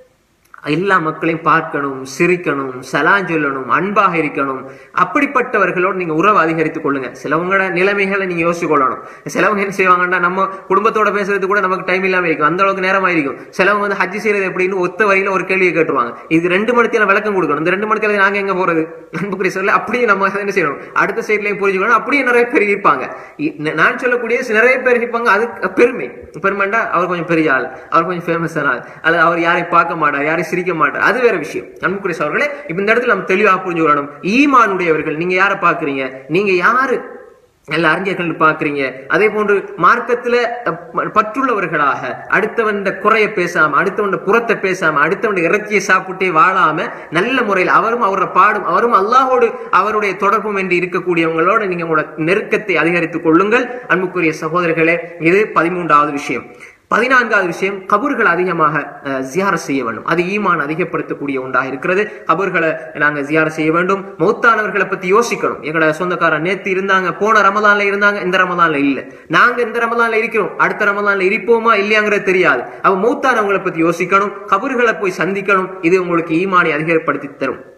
எல்லா மக்களையும் பார்க்கணும் சிரிக்கணும் சலான் சொல்லணும் அன்பாக இருக்கணும் அப்படிப்பட்டவர்களோடு நீங்க உறவு அதிகரித்துக் கொள்ளுங்க சிலவங்களோட நிலைமைகளை நீங்க யோசிச்சு கொள்ளணும் சிலவங்க என்ன செய்வாங்கன்னா நம்ம குடும்பத்தோட பேசுறது கூட நமக்கு டைம் இல்லாம இருக்கும் அந்த அளவுக்கு நேரமா இருக்கும் சிலவங்க வந்து ஹஜ் செய்யறது எப்படின்னு ஒத்த வரியில ஒரு கேள்வியை கேட்டுருவாங்க இது ரெண்டு மணித்தியால விளக்கம் கொடுக்கணும் இந்த ரெண்டு மணித்தியால நாங்க எங்க போறது அன்புக்குரிய சொல்ல அப்படியே நம்ம அதை என்ன செய்யணும் அடுத்த சைட்லயும் புரிஞ்சுக்கணும் அப்படியே நிறைய பேர் இருப்பாங்க இ- நான் சொல்லக்கூடிய நிறைய பேர் இருப்பாங்க அது பெருமை பெருமைண்டா அவர் கொஞ்சம் பெரிய ஆள் அவர் கொஞ்சம் ஃபேமஸ் ஆள் அல்லது அவர் யாரையும் பார்க்க மாட்டார் யாரையும் சிரிக்க மாட்டார் அது வேற விஷயம் அன்புக்குரிய சவர்களே இப்ப இந்த இடத்துல நம்ம தெளிவாக புரிஞ்சு கொள்ளணும் ஈமானுடையவர்கள் நீங்க யாரை பாக்குறீங்க நீங்க யாரு நல்ல அறிஞர்கள் பாக்குறீங்க அதே போன்று மார்க்கத்துல அஹ், ப- பற்றுள்ளவர்களாக அடுத்தவன் குறைய பேசாம அடுத்தவன் புறத்தை பேசாம அடுத்தவன் இறைச்சியை சாப்பிட்டே வாழாம நல்ல முறையில் அவரும் அவரோட பாடும் அவரும் அல்லாஹோடு அவருடைய தொடர்பும் என்று இருக்கக்கூடியவங்களோட நீங்க உங்களோட நெருக்கத்தை அதிகரித்துக் கொள்ளுங்கள் அன்புக்குரிய சகோதரர்களே இது பதிமூன்றாவது விஷயம் பதினான்காவது விஷயம் கபூர்கள் அதிகமாக அஹ், ஜியாரத் செய்ய வேண்டும் அது ஈமான் அதிகப்படுத்தக்கூடிய ஒன்றாக இருக்கிறது கபூர்களை நாங்க ஜியாரத் செய்ய வேண்டும் மௌத்தானவர்களை பத்தி யோசிக்கணும் எங்களோட சொந்தக்காரர் நேத்து இருந்தாங்க போன ரமதான்ல இருந்தாங்க இந்த ரமதான்ல இல்ல நாங்க இந்த ரமதான்ல இருக்கிறோம் அடுத்த ரமதான்ல இருப்போமா இல்லையாங்கிறது தெரியாது அவ மௌத்தானவங்களை பத்தி யோசிக்கணும் கபூர்களை போய் சந்திக்கணும் இது உங்களுக்கு ஈமானை அதிகப்படுத்தி தரும்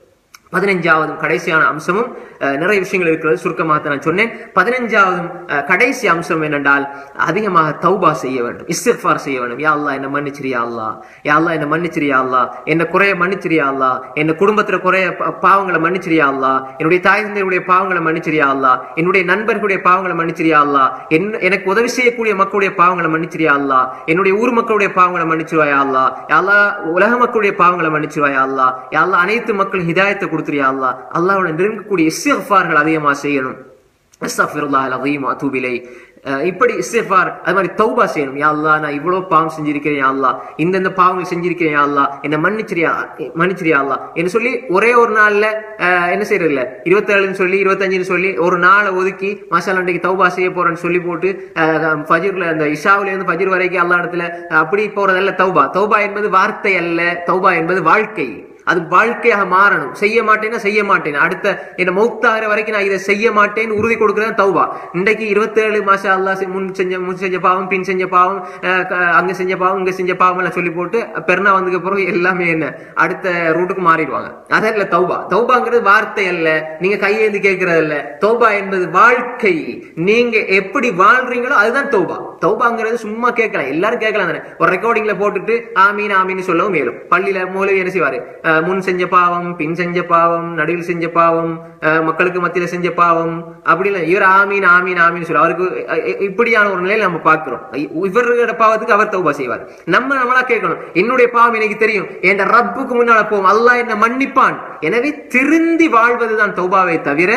பதினஞ்சாவதும் கடைசியான அம்சமும் அஹ், நிறைய விஷயங்கள் இருக்கிறது சுருக்கமாக தான் நான் சொன்னேன் பதினஞ்சாவதும் அஹ், கடைசி அம்சம் என்னென்றால் அதிகமாக தௌபா செய்ய வேண்டும் இஸ்திஃபார் செய்ய வேண்டும் யா அல்லாஹ் என்ன மன்னிச்சிரியா அல்லா யா அல்லாஹ் என்ன மன்னிச்சிரியா அல்லா என்ன குறைய மன்னிச்சிரியா அல்லா என்ன குடும்பத்துல குறைய ப- பாவங்களை மன்னிச்சிரியா அல்லா என்னுடைய தாய் தந்தையுடைய பாவங்களை மன்னிச்சிரியா அல்லா என்னுடைய நண்பர்களுடைய பாவங்களை மன்னிச்சிரியா அல்லா என்ன எனக்கு உதவி செய்யக்கூடிய மக்களுடைய பாவங்களை மன்னிச்சிரியா அல்லா என்னுடைய ஊர் மக்களுடைய பாவங்களை மன்னிச்சிருவாயா அல்லா யா அல்லாஹ் உலக மக்களுடைய பாவங்களை மன்னிச்சிருவாயா அல்லா யா அல்லாஹ் அனைத்து மக்களும் ஹிதாயத்தை கொடுத்துறியா அல்லா அல்லாஹ்வோட நெருங்கக்கூடிய இஸ்திஃபார்கள் அதிகமா செய்யணும் அஸ்தக்ஃபிருல்லாஹ் அலீம் அத்தூப் இலைஹ் அஹ் இப்படி இஸ்திஃபார் அது மாதிரி தௌபா செய்யணும் யா அல்லாஹ் நான் இவ்வளவு பாவம் செஞ்சிருக்கிறேன் யா அல்லாஹ் இந்தந்த பாவங்கள் செஞ்சிருக்கிறேன் யா அல்லாஹ் என்ன மன்னிச்சிரியா மன்னிச்சிரியா அல்லாஹ் என்று சொல்லி ஒரே ஒரு நாள்ல அஹ், என்ன செய்யறது இல்ல இருபத்தேழுன்னு சொல்லி இருபத்தஞ்சுன்னு சொல்லி ஒரு நாளை ஒதுக்கி மாசால் அன்றைக்கு தௌபா செய்ய போறேன்னு சொல்லி போட்டு அஹ், ஃபஜ்ர்ல அந்த இஷாவுல இருந்து ஃபஜ்ர் வரைக்கும் அல்லா இடத்துல அப்படி போறதல்ல தௌபா தௌபா என்பது வார்த்தை அல்ல தௌபா என்பது வாழ்க்கை அது வாழ்க்கையாக மாறணும் செய்ய மாட்டேன்னா செய்ய மாட்டேன் அடுத்த என்ன மௌத்தாகிற வரைக்கும் நான் இதை செய்ய மாட்டேன்னு உறுதி கொடுக்குறது தௌபா இன்றைக்கு இருபத்தேழு மாசம் அல்லா முன் செஞ்ச முன் செஞ்ச பாவம் பின் செஞ்ச பாவம் அஹ், க- அங்க செஞ்ச பாவம் இங்க செஞ்ச பாவம் எல்லாம் சொல்லி போட்டு பெருனா வந்ததுக்கு பிறகு எல்லாமே என்ன அடுத்த ரூட்டுக்கு மாறிடுவாங்க அதல்ல தௌபா தௌபாங்கிறது வார்த்தை அல்ல நீங்க கையேந்தி கேட்கறது அல்ல தௌபா என்பது வாழ்க்கை நீங்க எப்படி வாழ்றீங்களோ அதுதான் தௌபா தௌபாங்கிறது சும்மா கேட்கலாம் எல்லாரும் கேட்கலாம் தானே ஒரு ரெக்கார்டிங்ல போட்டுட்டு ஆமீன் ஆமீன் சொல்லவும் மேலும் பள்ளியில மூலவி என்ன செய்வாரு அஹ், முன் செஞ்ச பாவம் பின் செஞ்ச பாவம் நடுவில் செஞ்ச பாவம் அஹ், மக்களுக்கு மத்தியில செஞ்ச பாவம் அப்படி இல்லை இவர் ஆமீன் ஆமீன் ஆமீன் சொல்லு அவருக்கு அஹ், இ- இப்படியான ஒரு நிலையில நம்ம பார்க்கிறோம் இ- இவரோட பாவத்துக்கு அவர் தௌபா செய்வார் நம்ம நம்மளா கேட்கணும் என்னுடைய பாவம் எனக்கு தெரியும் என் ரப்புக்கு முன்னால போவோம் அல்லாஹ் என்ன மன்னிப்பான் எனவே திருந்தி வாழ்வதுதான் தௌபாவை தவிர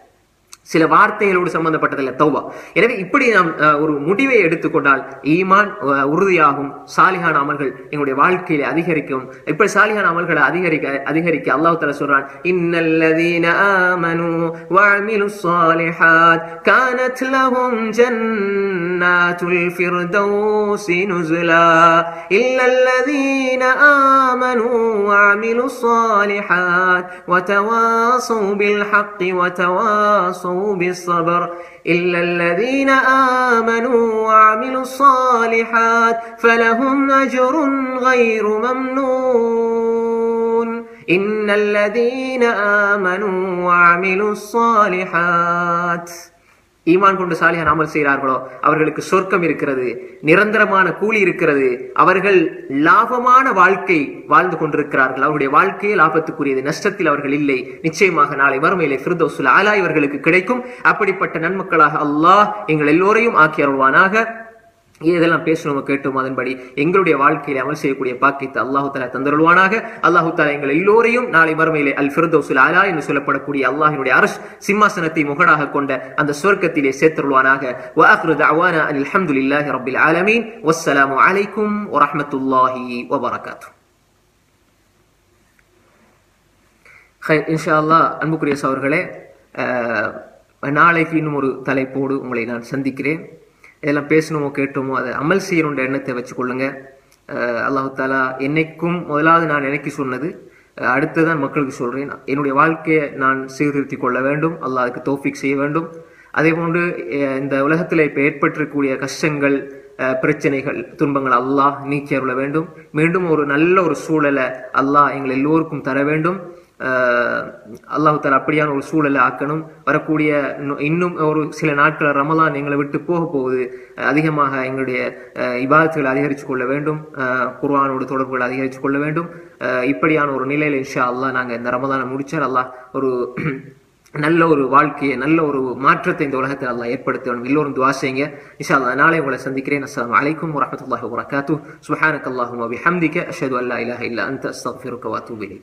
சில வார்த்தைகளோடு சம்பந்தப்பட்டதில்ல தௌபா எனவே இப்படி நாம் அஹ், ஒரு முடிவை எடுத்துக்கொண்டால் ஈமான் அஹ், உறுதியாகும் சாலிஹான அமல்கள் எங்களுடைய வாழ்க்கையில அதிகரிக்கும் இப்படி சாலிஹான அமல்களை அதிகரிக்க அதிகரிக்க அல்லாஹ் தஆலா சொல்றான் இன்னல்லதீன ஆமனு வஅமிலு ஸாலிஹாத் கானத் லஹும் ஜன்னாத்துல் ஃபிர்தௌஸி நுஸுலா இல்லல்லதீன ஆமனு وعملوا الصالحات وتواصوا بالحق وتواصوا بالصبر إلا الذين آمنوا وعملوا الصالحات فلهم أجر غير ممنون إن الذين آمنوا وعملوا الصالحات ஈமான் கொண்டு சாலிஹான் அமல் செய்கிறார்களோ அவர்களுக்கு சொர்க்கம் இருக்கிறது நிரந்தரமான கூலி இருக்கிறது அவர்கள் லாபமான வாழ்க்கை வாழ்ந்து கொண்டிருக்கிறார்கள் அவருடைய வாழ்க்கையே லாபத்துக்குரியது நஷ்டத்தில் அவர்கள் இல்லை நிச்சயமாக நாளை வறுமையிலே ஃபிர்தௌசுல் ஆலா இவர்களுக்கு கிடைக்கும் அப்படிப்பட்ட நன்மக்களாக அல்லாஹ் எங்கள் எல்லோரையும் ஆக்கி அருள்வானாக இதெல்லாம் பேசணுமோ கேட்டோம் அதன்படி எங்களுடைய வாழ்க்கையில அமல் செய்யக்கூடிய பாக்கியத்தை அல்லாஹு தாலா தந்தருள்வானாக அல்லாஹு தாலா எங்கள் எல்லோரையும் நாளை மறுமையிலே அல் ஃபிர்தௌசுல் அலா என்று சொல்லப்படக்கூடிய அல்லாஹினுடைய அரசு சிம்மாசனத்தை முகடாக கொண்ட அந்த சொர்க்கத்திலே சேர்த்தருள்வானாக வஆக்ரு தஅவானா அனில் ஹம்துலில்லாஹி ரப்பில் ஆலமீன் வஸ்ஸலாமு அலைக்கும் வரஹ்மத்துல்லாஹி வபரகாத்துஹு ஹை- இன்ஷா அல்லாஹ் அன்புக்குரிய சவர்களே நாளைக்கு இன்னும் ஒரு தலைப்போடு உங்களை நான் சந்திக்கிறேன் இதெல்லாம் பேசணுமோ கேட்டோமோ அதை அமல் செய்யணுன்ற எண்ணத்தை வச்சுக்கொள்ளுங்க அஹ் அல்லாஹு தாலா என்னைக்கும் முதலாவது நான் எனக்கு சொன்னது அஹ் அடுத்ததான் மக்களுக்கு சொல்றேன் என்னுடைய வாழ்க்கையை நான் சீர்திருத்திக் கொள்ள வேண்டும் அல்லாஹ் அதுக்கு தௌஃபிக் செய்ய வேண்டும் அதே போன்று அஹ் இந்த உலகத்தில் இப்போ ஏற்பட்டிருக்கக்கூடிய கஷ்டங்கள் அஹ் பிரச்சனைகள் துன்பங்கள் அல்லாஹ் நீக்கி அருள வேண்டும் மீண்டும் ஒரு நல்ல ஒரு சூழலை அல்லாஹ் எங்கள் எல்லோருக்கும் தர வேண்டும் அல்லாஹு தாலா அப்படியான ஒரு சூழலை ஆக்கணும் வரக்கூடிய இன்னும் இன்னும் ஒரு சில நாட்கள் ரமலான் எங்களை விட்டு போக போகுது அஹ் அதிகமாக எங்களுடைய அஹ், இபாதத்துகளை அதிகரித்து கொள்ள வேண்டும் அஹ், குர்ஆனோடு தொடர்புகளை அதிகரித்து கொள்ள வேண்டும் அஹ், இப்படியான ஒரு நிலையில இன்ஷா அல்லாஹ் நாங்கள் இந்த ரமலானை முடிச்சால் அல்லாஹ் ஒரு நல்ல ஒரு வாழ்க்கையை நல்ல ஒரு மாற்றத்தை இந்த உலகத்தில் அல்லாஹ் ஏற்படுத்த வேண்டும் எல்லோரும் துவா செய்யுங்க இன்ஷா அல்லாஹ் நாளை உங்களை சந்திக்கிறேன் அஸ்ஸலாமு அலைக்கும் வரஹ்மத்துல்லாஹி வபரகாத்துஹு சுப்ஹானக்கல்லாஹும்ம வபிஹம்திக அஷ்ஹது அல்லா இலாஹ இல்லா அன்த அஸ்தக்ஃபிருக்க வ அத்தூபு இலைக்